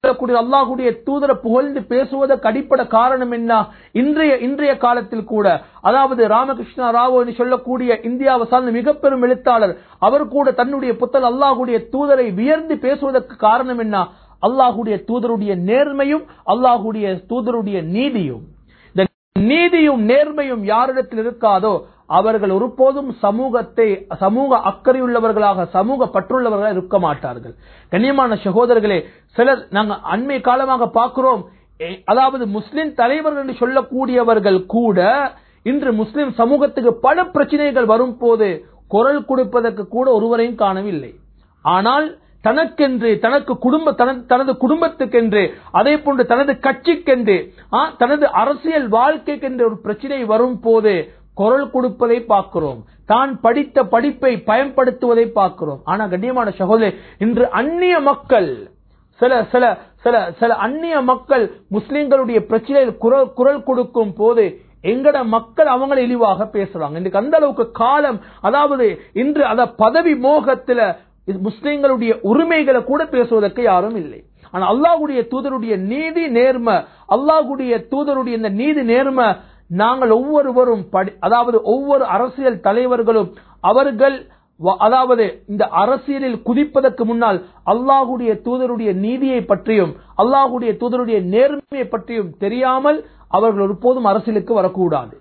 சொல்லக்கூடிய அல்லாஹுடைய தூதரை புகழ்ந்து பேசுவதற்கு அடிப்படை காரணம் என்ன இன்றைய இன்றைய காலத்தில் கூட அதாவது ராமகிருஷ்ணா ராவ் என்று சொல்லக்கூடிய இந்தியாவை சார்ந்த மிக பெரும் எழுத்தாளர் அவர் கூட தன்னுடைய புத்தல் அல்லாஹுடைய தூதரை வியர்ந்து பேசுவதற்கு காரணம் என்ன அல்லாஹுடைய தூதருடைய நேர்மையும் அல்லாஹுடைய தூதருடைய நீதியும் இந்த நீதியும் நேர்மையும் யாரிடத்தில் இருக்காதோ அவர்கள் ஒருபோதும் சமூகத்தை சமூக அக்கறையுள்ளவர்களாக சமூக பற்றுள்ளவர்களாக இருக்க மாட்டார்கள் கண்ணியமான சகோதரர்களே சிலர் நாங்கள் அண்மை காலமாக பார்க்கிறோம் எ- அதாவது முஸ்லிம் தலைவர்கள் என்று சொல்லக்கூடியவர்கள் கூட இன்று முஸ்லிம் சமூகத்துக்கு பல பிரச்சனைகள் வரும் போது குரல் கொடுப்பதற்கு கூட ஒருவரையும் காணவில்லை ஆனால் தனக்கென்று தனக்கு குடும்ப தன- தனது குடும்பத்துக்கென்று அதே போன்று தனது கட்சிக்கென்று ஆ, தனது அரசியல் வாழ்க்கைக்கென்று ஒரு பிரச்சனை வரும் போது குரல் கொடுப்பதை பார்க்கிறோம் தான் படித்த படிப்பை பயன்படுத்துவதை பார்க்கிறோம் ஆனா கண்ணியமான சகோதரி இன்று அந்நிய மக்கள் சில சில சில சில அந்நிய மக்கள் முஸ்லிம்களுடைய பிரச்சனையில் குரல் குரல் கொடுக்கும் போது எங்கட மக்கள் அவங்களை இழிவாக பேசுறாங்க இன்றைக்கு அந்த அளவுக்கு காலம் அதாவது இன்று அத பதவி மோகத்துல இது முஸ்லிம்களுடைய உரிமைகளை கூட பேசுவதற்கு யாரும் இல்லை ஆனா அல்லாஹ்வுடைய தூதருடைய நீதி நேர்மை அல்லாஹ்வுடைய தூதருடைய இந்த நீதி நேர்மை நாங்கள் ஒவ்வொருவரும் படி- அதாவது ஒவ்வொரு அரசியல் தலைவர்களும் அவர்கள் வ- அதாவது இந்த அரசியலில் குதிப்பதற்கு முன்னால் அல்லாஹுடைய தூதருடைய நீதியை பற்றியும் அல்லாஹுடைய தூதருடைய நேர்மையை பற்றியும் தெரியாமல் அவர்கள் ஒருபோதும் அரசியலுக்கு வரக்கூடாது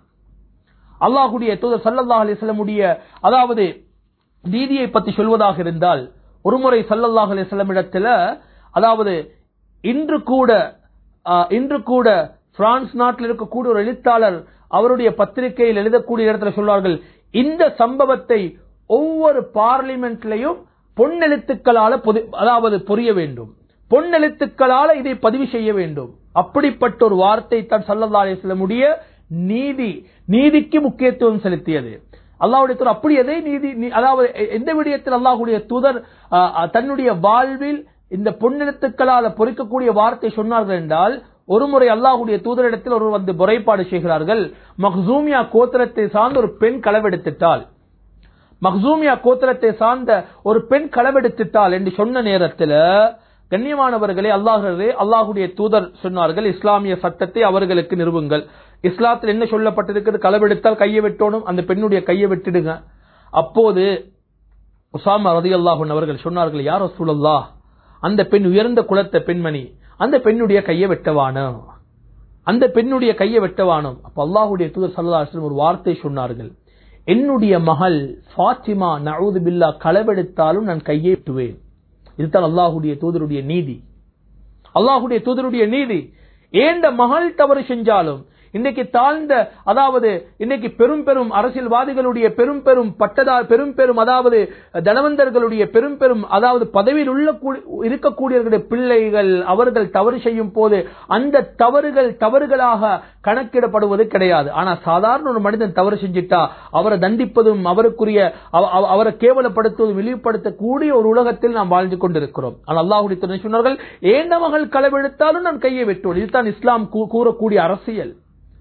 அல்லாஹுடைய தூதர் சல்லல்லாஹு அலைஹி வஸல்லமுடைய அதாவது நீதியை பற்றி சொல்வதாக இருந்தால் ஒருமுறை சல்லல்லாஹு அலைஹி வஸல்லம் இடத்துல அதாவது இன்று கூட ஆ, இன்று கூட பிரான்ஸ் நாட்டில் இருக்கக்கூடிய ஒரு எழுத்தாளர் அவருடைய பத்திரிகையில் எழுதக்கூடிய இடத்துல சொல்வார்கள் இந்த சம்பவத்தை ஒவ்வொரு பார்லிமெண்ட்லையும் பொன்னெழுத்துக்களால பொதி- அதாவது பொரிய வேண்டும் பொன்னெழுத்துக்களால இதை பதிவு செய்ய வேண்டும் அப்படிப்பட்ட ஒரு வார்த்தை தான் சல்லல்லா அலிஸ்லமுடைய நீதி நீதிக்கு முக்கியத்துவம் செலுத்தியது அல்லாஹ்வுடைய தூதர் அப்படி எதை நீதி நீ- அதாவது எ- எந்த விடயத்தில் அல்லாஹ்வுடைய தூதர் ஆ, ஆ, தன்னுடைய வாழ்வில் இந்த பொன்னெழுத்துக்களால பொறிக்கக்கூடிய வார்த்தை சொன்னார்கள் என்றால் ஒருமுறை அல்லாஹ்வுடைய தூதரிடத்தில் ஒருவர் வந்து முறைப்பாடு செய்கிறார்கள் மஹ்சூமியா கோத்திரத்தை சார்ந்த ஒரு பெண் களவெடுத்துட்டால் மக்சூமியா கோத்திரத்தை சார்ந்த ஒரு பெண் களவெடுத்துட்டாள் என்று சொன்ன நேரத்தில் கண்ணியமானவர்களே அல்லாஹே அல்லாஹுடைய தூதர் சொன்னார்கள் இஸ்லாமிய சட்டத்தை அவர்களுக்கு நிறுவுங்கள் இஸ்லாத்தில் என்ன சொல்லப்பட்டிருக்கிறது களவெடுத்தால் கையை வெட்டணும் அந்த பெண்ணுடைய கையை வெட்டிடுங்க அப்போது உசாமா ரதி அல்லாஹன் அவர்கள் சொன்னார்கள் யார் ரசூலல்லா அந்த பெண் உயர்ந்த குலத்த பெண்மணி அந்த பெண்ணுடைய கையை வெட்டவானோ அந்த பெண்ணுடைய கையை வெட்டவானோம் அப்ப அல்லாஹுடைய தூதர் சல்லா ஒரு வார்த்தை சொன்னார்கள் என்னுடைய மகள் ஃபாத்திமா நவுது பில்லா களவெடுத்தாலும் நான் கையை வெட்டுவேன் இதுதான் அல்லாஹுடைய தூதருடைய நீதி அல்லாஹுடைய தூதருடைய நீதி ஏண்ட மகள் தவறு செஞ்சாலும் இன்னைக்கு தாழ்ந்த அதாவது இன்னைக்கு பெரும் பெரும் அரசியல்வாதிகளுடைய பெரும் பெரும் பட்டதா பெரும் பெரும் அதாவது தனவந்தர்களுடைய பெரும் பெரும் அதாவது பதவியில் உள்ள கூ- இருக்கக்கூடியவர்களுடைய பிள்ளைகள் அவர்கள் தவறு செய்யும் போது அந்த தவறுகள் தவறுகளாக கணக்கிடப்படுவது கிடையாது ஆனா சாதாரண ஒரு மனிதன் தவறு செஞ்சிட்டா அவரை தண்டிப்பதும் அவருக்குரிய அவ- அவ- அவரை கேவலப்படுத்துவதும் இழிவுபடுத்தக்கூடிய ஒரு உலகத்தில் நாம் வாழ்ந்து கொண்டிருக்கிறோம் ஆனால் அல்லாஹுடைய துணை சொன்னார்கள் ஏண்ட மகள் களவெடுத்தாலும் நான் கையை வெட்டுவேன் இதுதான் இஸ்லாம் கூ- கூறக்கூடிய அரசியல்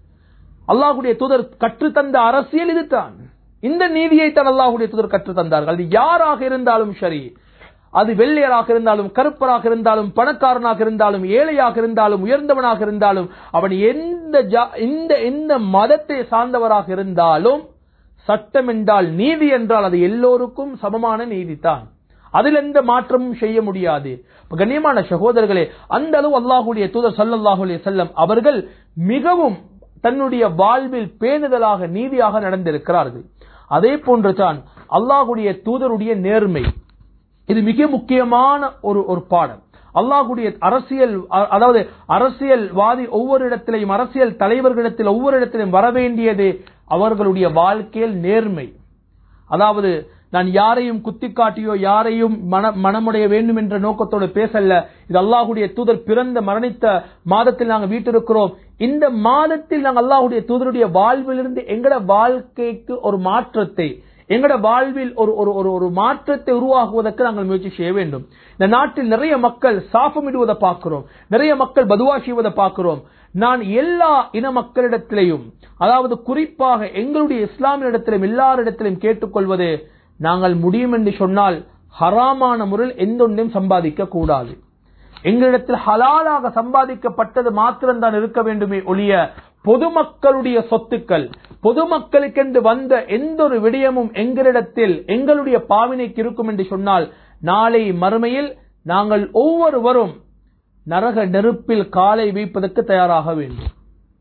அல்லாஹுடைய தூதர் கற்றுத்தந்த அரசியல் இதுதான் இந்த நீதியை தான் அல்லாஹுடைய தூதர் கற்றுத்தந்தார்கள் அது யாராக இருந்தாலும் சரி அது வெள்ளையராக இருந்தாலும் கருப்பராக இருந்தாலும் பணக்காரனாக இருந்தாலும் ஏழையாக இருந்தாலும் உயர்ந்தவனாக இருந்தாலும் அவன் எந்த ஜா- இந்த எந்த மதத்தை சார்ந்தவராக இருந்தாலும் சட்டம் என்றால் நீதி என்றால் அது எல்லோருக்கும் சமமான நீதிதான் அதில் எந்த மாற்றமும் செய்ய முடியாது இப்ப கண்ணியமான சகோதரர்களே அந்த அளவு அல்லாஹுடைய தூதர் ஸல்லல்லாஹு அலைஹி வஸல்லம் அவர்கள் மிகவும் தன்னுடைய வாழ்வில் பேணுதலாக நீதியாக நடந்திருக்கிறார்கள் அதே போன்று தான் அல்லாஹுடைய தூதருடைய நேர்மை இது மிக முக்கியமான ஒரு ஒரு பாடம் அல்லாஹுடைய அரசியல் அ- அதாவது அரசியல்வாதி ஒவ்வொரு இடத்திலையும் அரசியல் தலைவர்களிடத்தில் ஒவ்வொரு இடத்திலும் வர வேண்டியது அவர்களுடைய வாழ்க்கையில் நேர்மை அதாவது நான் யாரையும் குத்தி காட்டியோ யாரையும் மன மனமுடைய வேண்டும் என்ற நோக்கத்தோடு பேசல இது அல்லாஹுடைய தூதர் பிறந்த மரணித்த மாதத்தில் நாங்கள் வீட்டிருக்கிறோம் இந்த மாதத்தில் நாங்கள் அல்லாஹுடைய தூதருடைய வாழ்விலிருந்து எங்கட வாழ்க்கைக்கு ஒரு மாற்றத்தை எங்கட வாழ்வில் ஒரு ஒரு ஒரு ஒரு மாற்றத்தை உருவாக்குவதற்கு நாங்கள் முயற்சி செய்ய வேண்டும் இந்த நாட்டில் நிறைய மக்கள் சாபமிடுவதை பார்க்கிறோம் நிறைய மக்கள் பதுவா செய்வதை பார்க்கிறோம் நான் எல்லா இன மக்களிடத்திலையும் அதாவது குறிப்பாக எங்களுடைய இஸ்லாமிய இடத்திலும் எல்லாரிடத்திலும் கேட்டுக்கொள்வது நாங்கள் முடியும் என்று சொன்னால் ஹராமான முறையில் எந்த ஒன்றையும் சம்பாதிக்க கூடாது எங்களிடத்தில் ஹலாலாக சம்பாதிக்கப்பட்டது மாத்திரம்தான் இருக்க வேண்டுமே ஒழிய பொதுமக்களுடைய சொத்துக்கள் பொதுமக்களுக்கென்று வந்த எந்த ஒரு விடயமும் எங்களிடத்தில் எங்களுடைய பாவினைக்கு இருக்கும் என்று சொன்னால் நாளை மறுமையில் நாங்கள் ஒவ்வொருவரும் நரக நெருப்பில் காலை வைப்பதற்கு தயாராக வேண்டும்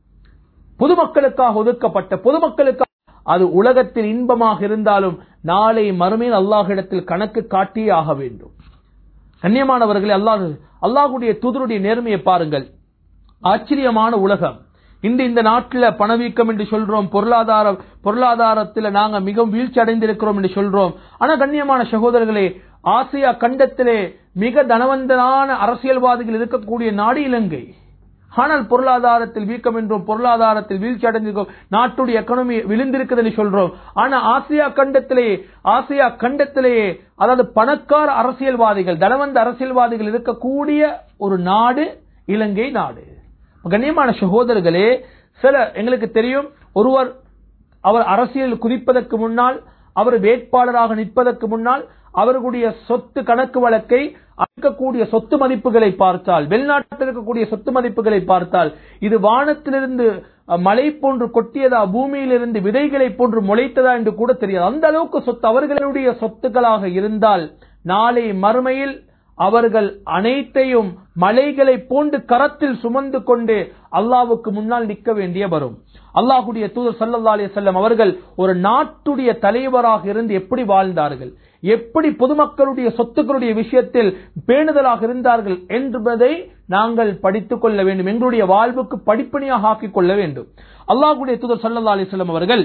பொதுமக்களுக்காக ஒதுக்கப்பட்ட பொதுமக்களுக்காக அது உலகத்தில் இன்பமாக இருந்தாலும் நாளை மறுமையில் அல்லாஹிடத்தில் கணக்கு காட்டியே ஆக வேண்டும் கண்ணியமானவர்களே அல்லாஹ் அல்லாஹுடைய தூதருடைய நேர்மையை பாருங்கள் ஆச்சரியமான உலகம் இன்று இந்த நாட்டில் பணவீக்கம் என்று சொல்றோம் பொருளாதார பொருளாதாரத்தில் நாங்க மிகவும் வீழ்ச்சி அடைந்திருக்கிறோம் என்று சொல்றோம் ஆனா கண்ணியமான சகோதரர்களே ஆசியா கண்டத்திலே மிக தனவந்தனான அரசியல்வாதிகள் இருக்கக்கூடிய நாடு இலங்கை ஆனால் பொருளாதாரத்தில் வீக்கம் என்றும் பொருளாதாரத்தில் வீழ்ச்சி அடைந்திருக்கும் நாட்டுடைய எக்கனமி விழுந்திருக்குது என்று சொல்றோம் ஆனா ஆசியா கண்டத்திலேயே ஆசியா கண்டத்திலேயே அதாவது பணக்கார அரசியல்வாதிகள் தனவந்த அரசியல்வாதிகள் இருக்கக்கூடிய ஒரு நாடு இலங்கை நாடு கண்ணியமான சகோதரர்களே சில எங்களுக்கு தெரியும் ஒருவர் அவர் அரசியல் குதிப்பதற்கு முன்னால் அவர் வேட்பாளராக நிற்பதற்கு முன்னால் அவர்களுடைய சொத்து கணக்கு வழக்கை அளிக்கக்கூடிய சொத்து மதிப்புகளை பார்த்தால் வெளிநாட்டில் இருக்கக்கூடிய சொத்து மதிப்புகளை பார்த்தால் இது வானத்திலிருந்து மழை போன்று கொட்டியதா பூமியிலிருந்து விதைகளை போன்று முளைத்ததா என்று கூட தெரியாது அந்த அளவுக்கு சொத்து அவர்களுடைய சொத்துக்களாக இருந்தால் நாளை மறுமையில் அவர்கள் அனைத்தையும் மலைகளை போன்று கரத்தில் சுமந்து கொண்டு அல்லாவுக்கு முன்னால் நிற்க வேண்டிய வரும் அல்லாஹுடைய தூதர் சல்லல்லா அலி செல்லம் அவர்கள் ஒரு நாட்டுடைய தலைவராக இருந்து எப்படி வாழ்ந்தார்கள் எப்படி பொதுமக்களுடைய சொத்துக்களுடைய விஷயத்தில் பேணுதலாக இருந்தார்கள் என்பதை நாங்கள் படித்துக் கொள்ள வேண்டும் எங்களுடைய வாழ்வுக்கு படிப்பணியாக ஆக்கிக் கொள்ள வேண்டும் அல்லாஹுடைய தூதர் சல்லல்லா அலி செல்லம் அவர்கள்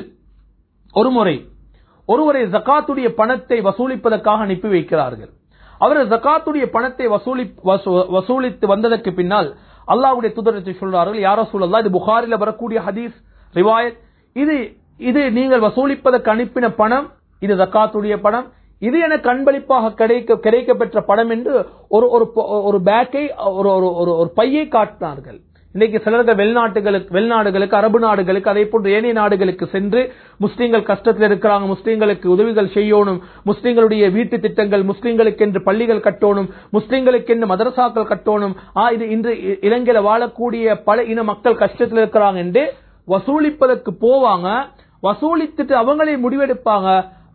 ஒருமுறை ஒருவரை ஜக்காத்துடைய பணத்தை வசூலிப்பதற்காக அனுப்பி வைக்கிறார்கள் அவர் ஜக்காத்துடைய பணத்தை வசூலி வசூலித்து வந்ததற்கு பின்னால் அல்லாஹ்வுடைய தூதரத்தை சொல்றார்கள் யாரோ சொல்லலாம் இது புகாரில வரக்கூடிய ஹதீஸ் ரிவாயத் இது இது நீங்கள் வசூலிப்பதற்கு அனுப்பின பணம் இது ஜக்காத்துடைய பணம் இது எனக்கு அன்பளிப்பாக கிடைக்க கிடைக்க பெற்ற படம் என்று ஒரு ஒரு ஒரு பேக்கை ஒரு ஒரு ஒரு பையை காட்டினார்கள் இன்னைக்கு சிலர்கள் வெளிநாட்டுகளுக்கு வெளிநாடுகளுக்கு அரபு நாடுகளுக்கு அதே போன்று ஏனைய நாடுகளுக்கு சென்று முஸ்லீம்கள் கஷ்டத்தில் இருக்கிறாங்க முஸ்லீம்களுக்கு உதவிகள் செய்யணும் முஸ்லீம்களுடைய வீட்டு திட்டங்கள் முஸ்லீம்களுக்கு என்று பள்ளிகள் கட்டணும் முஸ்லீம்களுக்கு என்று மதரசாக்கள் கட்டணும் ஆ இது இன்று இலங்கையில வாழக்கூடிய பல இன மக்கள் கஷ்டத்தில் இருக்கிறாங்க என்று வசூலிப்பதற்கு போவாங்க வசூலித்துட்டு அவங்களே முடிவெடுப்பாங்க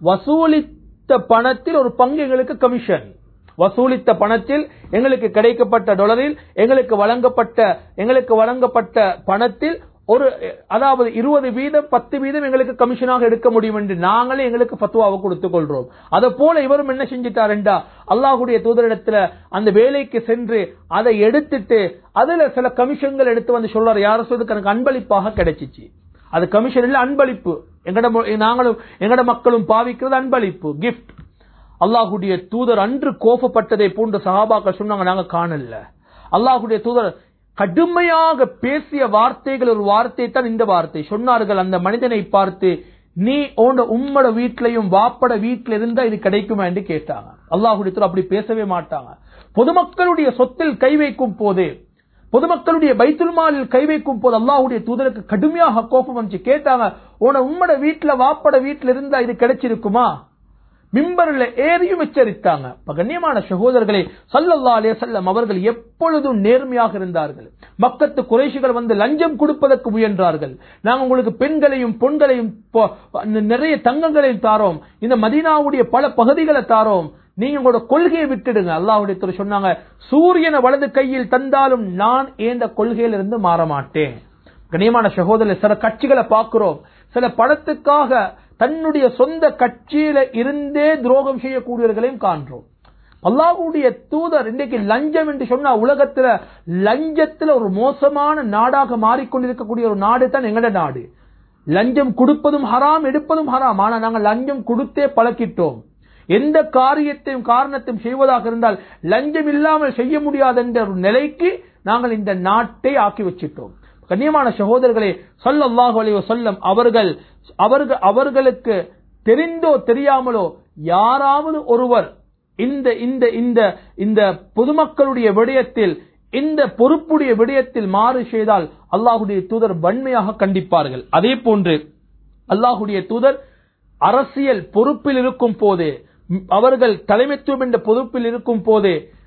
வசூலித்த பணத்தில் ஒரு பங்கு எங்களுக்கு கமிஷன் வசூலித்த பணத்தில் எங்களுக்கு கிடைக்கப்பட்ட டாலரில் எங்களுக்கு வழங்கப்பட்ட எங்களுக்கு வழங்கப்பட்ட பணத்தில் ஒரு அதாவது இருபது வீதம் பத்து வீதம் எங்களுக்கு கமிஷனாக எடுக்க முடியும் என்று நாங்களே எங்களுக்கு பத்துவாவை கொடுத்துக் கொள்றோம் அதை போல இவரும் என்ன செஞ்சிட்டாருண்டா அல்லாஹுடைய தூதரிடத்துல அந்த வேலைக்கு சென்று அதை எடுத்துட்டு அதுல சில கமிஷன்கள் எடுத்து வந்து சொல்றாரு யாரும் சொல்றது எனக்கு அன்பளிப்பாக கிடைச்சிச்சு அது கமிஷன் இல்ல அன்பளிப்பு எங்கட நாங்களும் எங்கட மக்களும் பாவிக்கிறது அன்பளிப்பு கிஃப்ட் அல்லாஹுடைய தூதர் அன்று கோபப்பட்டதை போன்று சஹாபாக்கள் சொன்னாங்க நாங்க காணல அல்லாஹுடைய தூதர் கடுமையாக பேசிய வார்த்தைகள் ஒரு வார்த்தை தான் இந்த வார்த்தை சொன்னார்கள் அந்த மனிதனை பார்த்து நீ உன்னோட உம்மட வீட்லயும் வாப்பட வீட்டுல இருந்தா இது கிடைக்குமா என்று கேட்டாங்க அல்லாஹுடைய தூதர் அப்படி பேசவே மாட்டாங்க பொதுமக்களுடைய சொத்தில் கை வைக்கும் போது பொதுமக்களுடைய பைத்துல்மாலில் கை வைக்கும் போது அல்லாஹுடைய தூதருக்கு கடுமையாக கோபம் வந்துச்சு கேட்டாங்க உன உம்மட வீட்டுல வாப்பட வீட்டுல இருந்தா இது கிடைச்சிருக்குமா மிம்பரில் ஏறியும் எச்சரித்தாங்க கண்ணியமான சகோதரர்களே சல்லல்லா அலே செல்லம் அவர்கள் எப்பொழுதும் நேர்மையாக இருந்தார்கள் மக்கத்து குறைஷிகள் வந்து லஞ்சம் கொடுப்பதற்கு முயன்றார்கள் நாங்கள் உங்களுக்கு பெண்களையும் பொன்களையும் நிறைய தங்கங்களையும் தாரோம் இந்த மதீனாவுடைய பல பகுதிகளை தாரோம் நீங்க உங்களோட கொள்கையை விட்டுடுங்க அல்லாஹுடைய சொன்னாங்க சூரியனை வலது கையில் தந்தாலும் நான் ஏந்த கொள்கையிலிருந்து மாற மாட்டேன் கண்ணியமான சகோதரர் சில கட்சிகளை பார்க்கிறோம் சில படத்துக்காக தன்னுடைய சொந்த கட்சியில இருந்தே துரோகம் செய்யக்கூடியவர்களையும் காண்றோம் அல்லாஹுடைய தூதர் இன்றைக்கு லஞ்சம் என்று சொன்னா உலகத்துல லஞ்சத்துல ஒரு மோசமான நாடாக மாறிக்கொண்டிருக்கக்கூடிய ஒரு நாடு தான் எங்கட நாடு லஞ்சம் கொடுப்பதும் ஹராம் எடுப்பதும் ஹராம் ஆனா நாங்கள் லஞ்சம் கொடுத்தே பழக்கிட்டோம் எந்த காரியத்தையும் காரணத்தையும் செய்வதாக இருந்தால் லஞ்சம் இல்லாமல் செய்ய முடியாது என்ற ஒரு நிலைக்கு நாங்கள் இந்த நாட்டை ஆக்கி வச்சிட்டோம் கண்ணியமான சகோதரர்களே சொல்லல்லாஹு அலைவ சொல்லம் அவர்கள் அவர்கள் அவர்களுக்கு தெரிந்தோ தெரியாமலோ யாராவது ஒருவர் இந்த இந்த இந்த இந்த பொதுமக்களுடைய விடயத்தில் இந்த பொறுப்புடைய விடயத்தில் மாறு செய்தால் அல்லாஹுடைய தூதர் வன்மையாக கண்டிப்பார்கள் அதே போன்று அல்லாஹுடைய தூதர் அரசியல் பொறுப்பில் இருக்கும் போதே அவர்கள் தலைமைத்துவம் என்ற பொறுப்பில் இருக்கும் போதே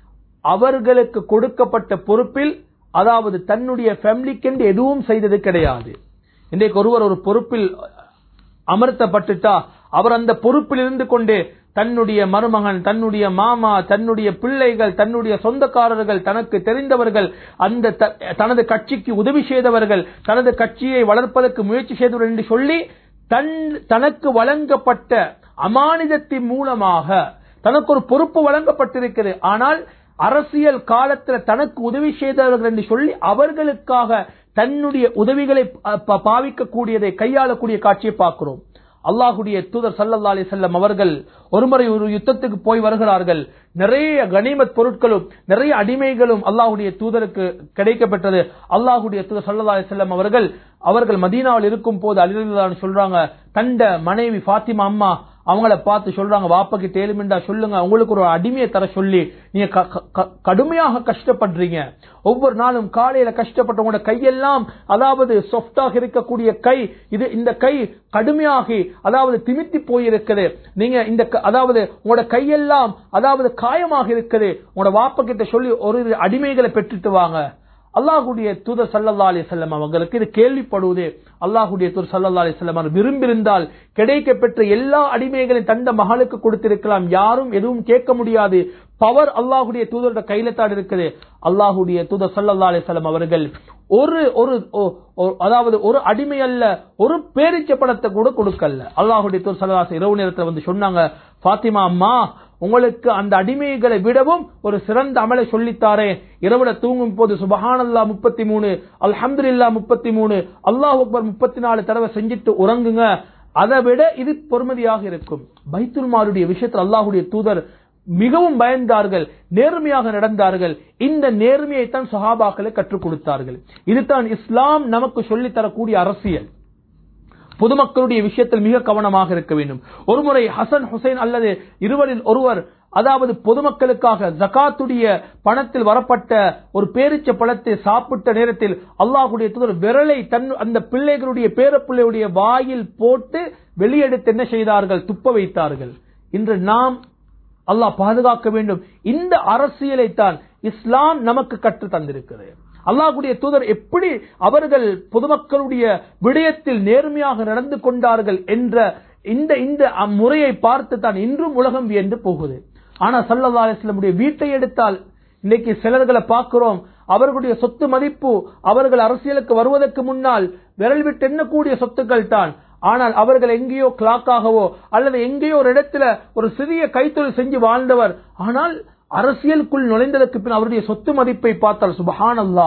அவர்களுக்கு கொடுக்கப்பட்ட பொறுப்பில் அதாவது தன்னுடைய ஃபேமிலிக்கென்று எதுவும் செய்தது கிடையாது இன்றைக்கு ஒருவர் ஒரு பொறுப்பில் அமர்த்தப்பட்டுட்டா அவர் அந்த பொறுப்பில் இருந்து கொண்டு தன்னுடைய மருமகன் தன்னுடைய மாமா தன்னுடைய பிள்ளைகள் தன்னுடைய சொந்தக்காரர்கள் தனக்கு தெரிந்தவர்கள் அந்த த- தனது கட்சிக்கு உதவி செய்தவர்கள் தனது கட்சியை வளர்ப்பதற்கு முயற்சி செய்தவர்கள் என்று சொல்லி தன் தனக்கு வழங்கப்பட்ட அமானிதத்தின் மூலமாக தனக்கு ஒரு பொறுப்பு வழங்கப்பட்டிருக்கிறது ஆனால் அரசியல் காலத்தில் தனக்கு உதவி செய்தவர்கள் என்று சொல்லி அவர்களுக்காக தன்னுடைய உதவிகளை ப- ப- பாவிக்கக்கூடியதை கையாளக்கூடிய காட்சியை பார்க்கிறோம் அல்லாஹுடைய தூதர் சல்லல்லா அலைஹி வஸல்லம் அவர்கள் ஒருமுறை ஒரு யுத்தத்துக்கு போய் வருகிறார்கள் நிறைய கனிமத் பொருட்களும் நிறைய அடிமைகளும் அல்லாஹுடைய தூதருக்கு கிடைக்கப்பட்டது அல்லாஹுடைய தூதர் சல்லல்லா அலைஹி வஸல்லம் அவர்கள் அவர்கள் மதீனாவில் இருக்கும் போது அலிலான்னு சொல்றாங்க தண்ட மனைவி ஃபாத்திமா அம்மா அவங்கள பார்த்து சொல்றாங்க வாப்பா கிட்ட ஏழுமெண்டா சொல்லுங்க உங்களுக்கு ஒரு அடிமையை தர சொல்லி நீங்க க- க- க- கடுமையாக கஷ்டப்படுறீங்க ஒவ்வொரு நாளும் காலையில கஷ்டப்பட்ட உங்களோட கையெல்லாம் அதாவது சாஃப்டாக இருக்கக்கூடிய கை இது இந்த கை கடுமையாகி அதாவது திமித்தி போயிருக்குது நீங்க இந்த க- அதாவது உங்களோட கையெல்லாம் அதாவது காயமாக இருக்குது உங்களோட வாப்பா கிட்ட சொல்லி ஒரு அடிமைகளை பெற்றுட்டு வாங்க அல்லாஹுடைய தூதர் சல்லல்லா அலி செல்லம் அவங்களுக்கு இது கேள்விப்படுவது அல்லாஹுடைய தூதர் சல்லல்லா அலி செல்லம் அவர் விரும்பியிருந்தால் கிடைக்கப்பெற்ற எல்லா அடிமைகளையும் தந்த மகளுக்கு கொடுத்திருக்கலாம் யாரும் எதுவும் கேட்க முடியாது பவர் அல்லாஹுடைய தூதரோட கையில தான் இருக்குது அல்லாஹுடைய தூதர் சல்லல்லா அலி செல்லம் அவர்கள் ஒரு ஒரு ஒ- ஒ- அதாவது ஒரு அடிமை அல்ல ஒரு பேரிச்ச படத்தை கூட கொடுக்கல அல்லாஹுடைய தூதர் சல்லல்லாஹு அலைஹி இரவு நேரத்தில் வந்து சொன்னாங்க ஃபாத்திமா அம்மா உங்களுக்கு அந்த அடிமைகளை விடவும் ஒரு சிறந்த அமலை சொல்லித்தாரே இரவுல தூங்கும் போது சுபஹானல்லா முப்பத்தி மூணு அல்ஹம்துலில்லா முப்பத்தி மூணு அல்லாஹ் அக்பர் முப்பத்தி நாலு தடவை செஞ்சுட்டு உறங்குங்க அதை விட இது பொறுமதியாக இருக்கும் பைத்துல் மாலுடைய விஷயத்தில் அல்லாஹுடைய தூதர் மிகவும் பயந்தார்கள் நேர்மையாக நடந்தார்கள் இந்த நேர்மையைத்தான் சஹாபாக்களை கற்றுக் கொடுத்தார்கள் இதுதான் இஸ்லாம் நமக்கு சொல்லித் தரக்கூடிய அரசியல் பொதுமக்களுடைய விஷயத்தில் மிக கவனமாக இருக்க வேண்டும் ஒருமுறை ஹசன் ஹுசைன் அல்லது இருவரில் ஒருவர் அதாவது பொதுமக்களுக்காக ஜகாத்துடைய பணத்தில் வரப்பட்ட ஒரு பேரிச்ச பழத்தை சாப்பிட்ட நேரத்தில் அல்லாஹுடைய தூதர் விரலை தன் அந்த பிள்ளைகளுடைய பேரப்பிள்ளையுடைய வாயில் போட்டு வெளியெடுத்து என்ன செய்தார்கள் துப்ப வைத்தார்கள் இன்று நாம் அல்லாஹ் பாதுகாக்க வேண்டும் இந்த அரசியலை தான் இஸ்லாம் நமக்கு கற்று தந்திருக்கிறது அல்லாஹ்வுடைய தூதர் எப்படி அவர்கள் பொதுமக்களுடைய விடயத்தில் நேர்மையாக நடந்து கொண்டார்கள் என்ற இந்த இந்த முறையை பார்த்து தான் இன்றும் உலகம் வியந்து போகுது ஆனா சல்லல்லா அலிஸ்லமுடைய வீட்டை எடுத்தால் இன்னைக்கு சிலர்களை பார்க்கிறோம் அவர்களுடைய சொத்து மதிப்பு அவர்கள் அரசியலுக்கு வருவதற்கு முன்னால் விரல் விட்டு எண்ணக்கூடிய சொத்துக்கள் தான் ஆனால் அவர்கள் எங்கேயோ கிளாக்காகவோ அல்லது எங்கேயோ ஒரு இடத்துல ஒரு சிறிய கைத்தொழில் செஞ்சு வாழ்ந்தவர் ஆனால் அரசியலுக்குள் நுழைந்ததற்கு பின் அவருடைய சொத்து மதிப்பை பார்த்தால் சுபஹானல்லா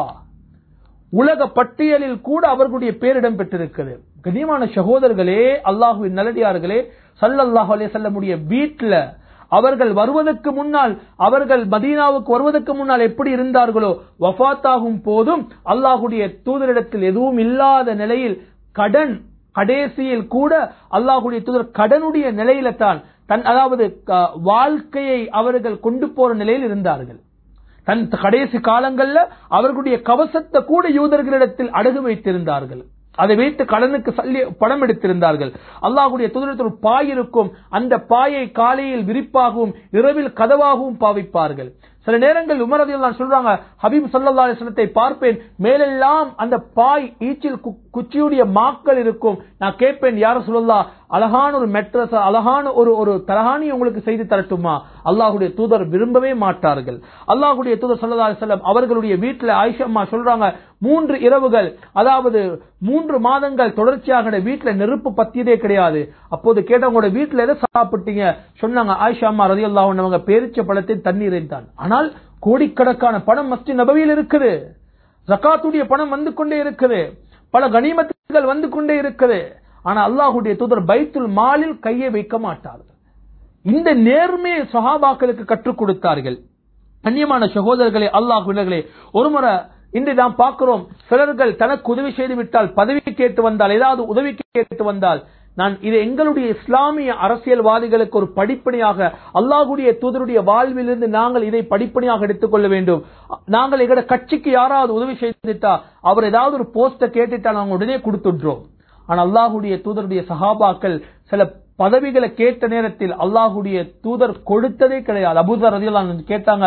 உலக பட்டியலில் கூட அவர்களுடைய பேரிடம் பெற்றிருக்கிறது கண்ணியமான சகோதரர்களே அல்லாஹுவின் நல்லடியார்களே சல்லல்லாஹு அலைஹி செல்லமுடைய வீட்டுல அவர்கள் வருவதற்கு முன்னால் அவர்கள் மதீனாவுக்கு வருவதற்கு முன்னால் எப்படி இருந்தார்களோ வஃபாத்தாகும் போதும் அல்லாஹுடைய தூதரிடத்தில் எதுவும் இல்லாத நிலையில் கடன் கடைசியில் கூட அல்லாஹுடைய தூதர் கடனுடைய நிலையில தான் தன் அதாவது க- வாழ்க்கையை அவர்கள் கொண்டு போற நிலையில் இருந்தார்கள் தன் கடைசி காலங்கள்ல அவர்களுடைய கவசத்தை கூட யூதர்களிடத்தில் அடகு வைத்திருந்தார்கள் அதை வைத்து கடனுக்கு சல்லி பணம் எடுத்திருந்தார்கள் அல்லாஹ்வுடைய தூதரத்தில் ஒரு பாய் இருக்கும் அந்த பாயை காலையில் விரிப்பாகவும் இரவில் கதவாகவும் பாவிப்பார்கள் சில நேரங்கள் உமரதில் நான் சொல்றாங்க ஹபீப் சல்லா அலிஸ்லத்தை பார்ப்பேன் மேலெல்லாம் அந்த பாய் ஈச்சில் கு- குச்சியுடைய மாக்கள் இருக்கும் நான் கேட்பேன் யார சொல்லலா அழகான ஒரு மெட்ரஸ் அழகான ஒரு ஒரு தலகாணி உங்களுக்கு செய்து தரட்டுமா அல்லாஹுடைய தூதர் விரும்பவே மாட்டார்கள் அல்லாஹுடைய தூதர் சல்லா அலிஸ்லாம் அவர்களுடைய வீட்டுல ஆயிஷம்மா சொல்றாங்க மூன்று இரவுகள் அதாவது மூன்று மாதங்கள் தொடர்ச்சியாக என்னோட வீட்டுல நெருப்பு பத்தியதே கிடையாது அப்போது கேட்டவங்களோட வீட்டுல எதை சாப்பிட்டீங்க சொன்னாங்க ஆயிஷா அம்மா ரதி அவங்க பேரிச்ச பழத்தை தண்ணீரை தான் ஆனால் கோடிக்கணக்கான பணம் மஸ்ஜித் நபவியில் இருக்குது ஜகாத்துடைய பணம் வந்து கொண்டே இருக்குது பல கனிமத்துகள் வந்து கொண்டே இருக்குது ஆனா அல்லாஹுடைய தூதர் பைத்துல் மாலில் கையை வைக்க மாட்டார்கள் இந்த நேர்மையை சஹாபாக்களுக்கு கற்றுக் கொடுத்தார்கள் கண்ணியமான சகோதரர்களே அல்லாஹ் ஒருமுறை இன்று நாம் பார்க்கிறோம் சிலர்கள் தனக்கு உதவி செய்து விட்டால் பதவி கேட்டு வந்தால் ஏதாவது உதவி கேட்டு வந்தால் நான் இது எங்களுடைய இஸ்லாமிய அரசியல்வாதிகளுக்கு ஒரு படிப்பணியாக அல்லாஹ்வுடைய தூதருடைய வாழ்விலிருந்து நாங்கள் இதை படிப்பணியாக எடுத்துக்கொள்ள வேண்டும் நாங்கள் எங்கட கட்சிக்கு யாராவது உதவி செய்துட்டா அவர் ஏதாவது ஒரு போஸ்ட கேட்டுட்டா நாங்க உடனே கொடுத்துடுறோம் ஆனா அல்லாஹுடைய தூதருடைய சஹாபாக்கள் சில பதவிகளை கேட்ட நேரத்தில் அல்லாஹுடைய தூதர் கொடுத்ததே கிடையாது அபூதர் ரதியல்லாஹு அன்ஹு கேட்டாங்க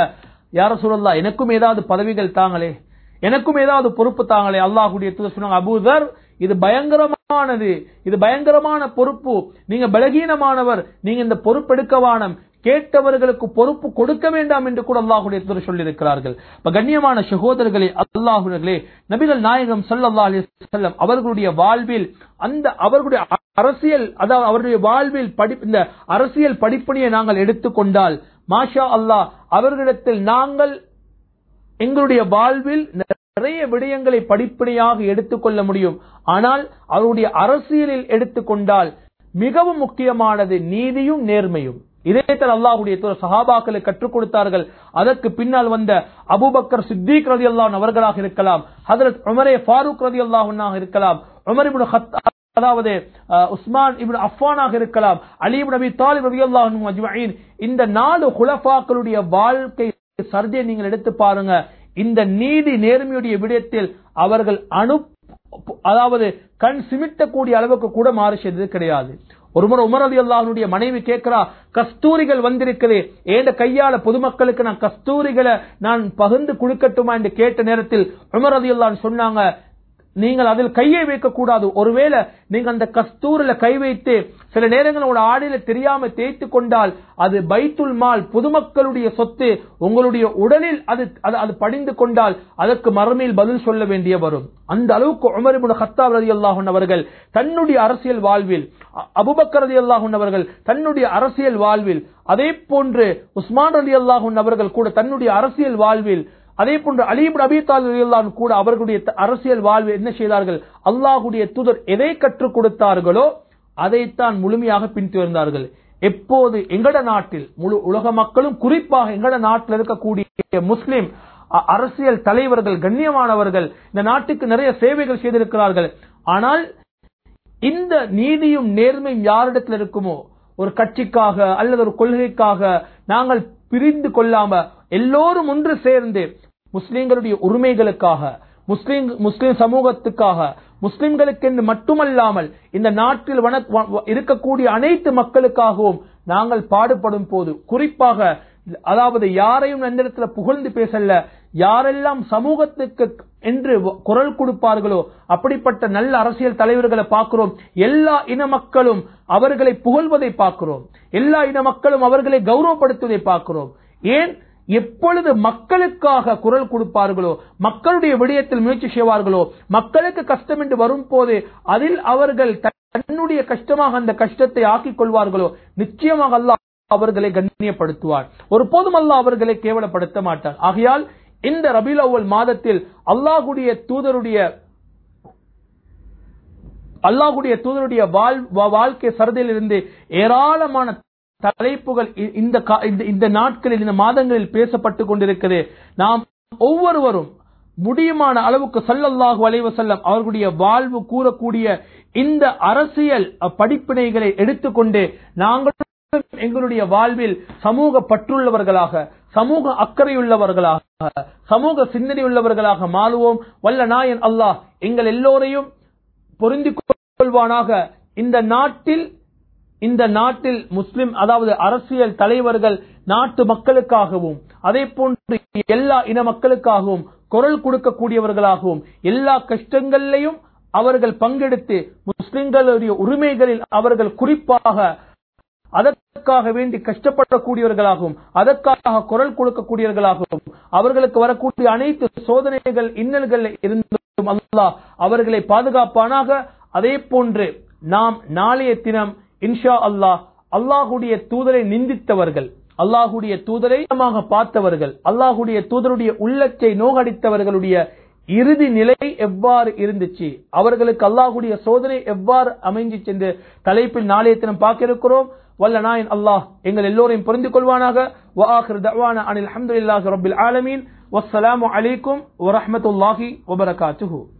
யார சொல்லலா எனக்கும் ஏதாவது பதவிகள் தாங்களே எனக்கும் ஏதாவது பொறுப்பு தாங்களே அல்லாஹுடைய தூதர் சொன்னாங்க அபூதர் இது பயங்கரமானது இது பயங்கரமான பொறுப்பு நீங்க பலகீனமானவர் நீங்க இந்த பொறுப்பெடுக்க வானம் கேட்டவர்களுக்கு பொறுப்பு கொடுக்க வேண்டாம் என்று கூட அல்லாஹுடைய தூதர் சொல்லியிருக்கிறார்கள் இப்ப கண்ணியமான சகோதரர்களே அல்லாஹுடர்களே நபிகள் நாயகம் ஸல்லல்லாஹு அலைஹி வஸல்லம் அவர்களுடைய வாழ்வில் அந்த அவர்களுடைய அரசியல் அதாவது அவருடைய வாழ்வில் படி இந்த அரசியல் படிப்பணியை நாங்கள் எடுத்துக்கொண்டால் மாஷா அல்லாஹ் அவர்களிடத்தில் நாங்கள் எங்களுடைய வாழ்வில் நிறைய விடயங்களை படிப்படியாக எடுத்துக்கொள்ள முடியும் ஆனால் அவருடைய அரசியலில் எடுத்துக்கொண்டால் மிகவும் முக்கியமானது நீதியும் நேர்மையும் இதேதான் அல்லாஹுடைய தூதர் சஹாபாக்களை கற்றுக் கொடுத்தார்கள் அதற்கு பின்னால் வந்த அபூபக்கர் சித்திக் ரதி அவர்களாக இருக்கலாம் ஹதரத் உமரே ஃபாரூக் ரதி அல்லாஹாக இருக்கலாம் உமர் இப்னு ஹத் அதாவது அஹ், உஸ்மான் இப்னு அஃபானாக இருக்கலாம் அலி இப்னு அபி தாலிப் ரலியல்லாஹு அன்ஹும் அஜ்மஈன் இந்த நாலு குலஃபாக்களுடைய வாழ்க்கை சர்தியை நீங்கள் எடுத்து பாருங்க இந்த நீதி நேர்மையுடைய விடயத்தில் அவர்கள் அணு அதாவது கண் சிமிட்டக்கூடிய அளவுக்கு கூட மாறு செய்தது கிடையாது ஒருமுறை உமர் அலி அல்லாஹனுடைய மனைவி கேட்கிறா கஸ்தூரிகள் வந்திருக்குது ஏண்ட கையால பொதுமக்களுக்கு நான் கஸ்தூரிகளை நான் பகிர்ந்து கொடுக்கட்டுமா என்று கேட்ட நேரத்தில் உமர் அலி அல்லாஹ் சொன்னாங்க நீங்கள் அதில் கையை வைக்க கூடாது ஒருவேளை நீங்க அந்த கஸ்தூரில கை வைத்து சில நேரங்கள் உங்களோட ஆடையில தெரியாம தேய்த்து கொண்டால் அது பைத்துல் மால் பொதுமக்களுடைய சொத்து உங்களுடைய உடலில் அது அது அது படிந்து கொண்டால் அதற்கு மறுமையில் பதில் சொல்ல வேண்டிய வரும் அந்த அளவுக்கு உமர் இப்னு கத்தாப் ரலியல்லாஹு அன்ஹு அவர்கள் தன்னுடைய அரசியல் வாழ்வில் அ- அபூபக்கர் ரலியல்லாஹு அன்ஹு அவர்கள் தன்னுடைய அரசியல் வாழ்வில் அதே போன்று உஸ்மான் ரலியல்லாஹு அன்ஹு அவர்கள் கூட தன்னுடைய அரசியல் வாழ்வில் அதே போன்று அலிபுன் அபி தாலின் கூட அவர்களுடைய த- அரசியல் வாழ்வு என்ன செய்தார்கள் அல்லாஹுடைய தூதர் எதை கற்றுக் கொடுத்தார்களோ அதைத்தான் முழுமையாக பின்தொடர்ந்தார்கள் எப்போது எங்கட நாட்டில் முழு உலக மக்களும் குறிப்பாக எங்கட நாட்டில் இருக்கக்கூடிய முஸ்லிம் அ- அரசியல் தலைவர்கள் கண்ணியமானவர்கள் இந்த நாட்டுக்கு நிறைய சேவைகள் செய்திருக்கிறார்கள் ஆனால் இந்த நீதியும் நேர்மையும் யாரிடத்தில் இருக்குமோ ஒரு கட்சிக்காக அல்லது ஒரு கொள்கைக்காக நாங்கள் பிரிந்து கொள்ளாம எல்லோரும் ஒன்று சேர்ந்து முஸ்லிம்களுடைய உரிமைகளுக்காக முஸ்லிம் முஸ்லிம் சமூகத்துக்காக முஸ்லிம்களுக்கு என்று மட்டுமல்லாமல் இந்த நாட்டில் வன- வ- இருக்கக்கூடிய அனைத்து மக்களுக்காகவும் நாங்கள் பாடுபடும் போது குறிப்பாக அதாவது யாரையும் எந்த புகழ்ந்து பேசல யாரெல்லாம் சமூகத்துக்கு என்று வ- குரல் கொடுப்பார்களோ அப்படிப்பட்ட நல்ல அரசியல் தலைவர்களை பார்க்கிறோம் எல்லா இன மக்களும் அவர்களை புகழ்வதை பார்க்கிறோம் எல்லா இன மக்களும் அவர்களை கௌரவப்படுத்துவதை பார்க்கிறோம் ஏன் எப்பொழுது மக்களுக்காக குரல் கொடுப்பார்களோ மக்களுடைய விடயத்தில் முயற்சி செய்வார்களோ மக்களுக்கு கஷ்டம் என்று வரும் போது அதில் அவர்கள் தன்னுடைய கஷ்டமாக அந்த கஷ்டத்தை ஆக்கிக் கொள்வார்களோ நிச்சயமாக அல்லாஹ் அவர்களை கண்ணியப்படுத்துவார் ஒரு போதும் அல்லாஹ் அவர்களை கேவலப்படுத்த மாட்டார் ஆகையால் இந்த ரபீல் அவ்வல் மாதத்தில் அல்லாஹுடைய தூதருடைய அல்லாஹுடைய தூதருடைய வாழ்- வா- வாழ்க்கை சரதியிலிருந்து ஏராளமான தலைப்புகள் இ- இந்த கா- இந்த- இந்த நாட்களில் இந்த மாதங்களில் பேசப்பட்டு கொண்டிருக்கிறது நாம் ஒவ்வொருவரும் முடியுமான அளவுக்கு சல்லல்லாஹு அலைஹி வஸல்லம் அவர்களுடைய வாழ்வு கூறக்கூடிய இந்த அரசியல் அ, படிப்பினைகளை எடுத்துக்கொண்டு நாங்கள் எங்களுடைய வாழ்வில் சமூக பற்றுள்ளவர்களாக சமூக அக்கறையுள்ளவர்களாக சமூக சிந்தனையுள்ளவர்களாக மாறுவோம் வல்ல நாயன் அல்லாஹ் எங்கள் எல்லோரையும் பொருந்திக் கொள்வானாக இந்த நாட்டில் இந்த நாட்டில் முஸ்லிம் அதாவது அரசியல் தலைவர்கள் நாட்டு மக்களுக்காகவும் அதே போன்று எல்லா இன மக்களுக்காகவும் குரல் கொடுக்கக்கூடியவர்களாகவும் எல்லா கஷ்டங்களிலையும் அவர்கள் பங்கெடுத்து முஸ்லிம்களுடைய உரிமைகளில் அவர்கள் குறிப்பாக அதற்காக வேண்டி கஷ்டப்படக்கூடியவர்களாகவும் அதற்காக குரல் கொடுக்கக்கூடியவர்களாகவும் அவர்களுக்கு வரக்கூடிய அனைத்து சோதனைகள் இன்னல்கள் இருந்தும் அல்லாஹ் அவர்களை பாதுகாப்பானாக அதே போன்று நாம் நாளைய தினம் இன்ஷா அல்லாஹ் அல்லாஹுடைய தூதரை நிந்தித்தவர்கள் அல்லாஹுடைய தூதரை நிஜமாக பார்த்தவர்கள் அல்லாஹுடைய தூதருடைய உள்ளத்தை நோகடித்தவர்களுடைய இறுதி நிலை எவ்வாறு இருந்துச்சு அவர்களுக்கு அல்லாஹுடைய சோதனை எவ்வாறு அமைஞ்சிச்சு என்று தலைப்பில் நாளைய தினம் பார்க்க இருக்கிறோம் வல்ல நாயன் அல்லாஹ் எங்கள் எல்லோரையும் புரிந்து கொள்வானாக وآخر دعوانا عن الحمد لله رب العالمين والسلام عليكم ورحمة الله وبركاته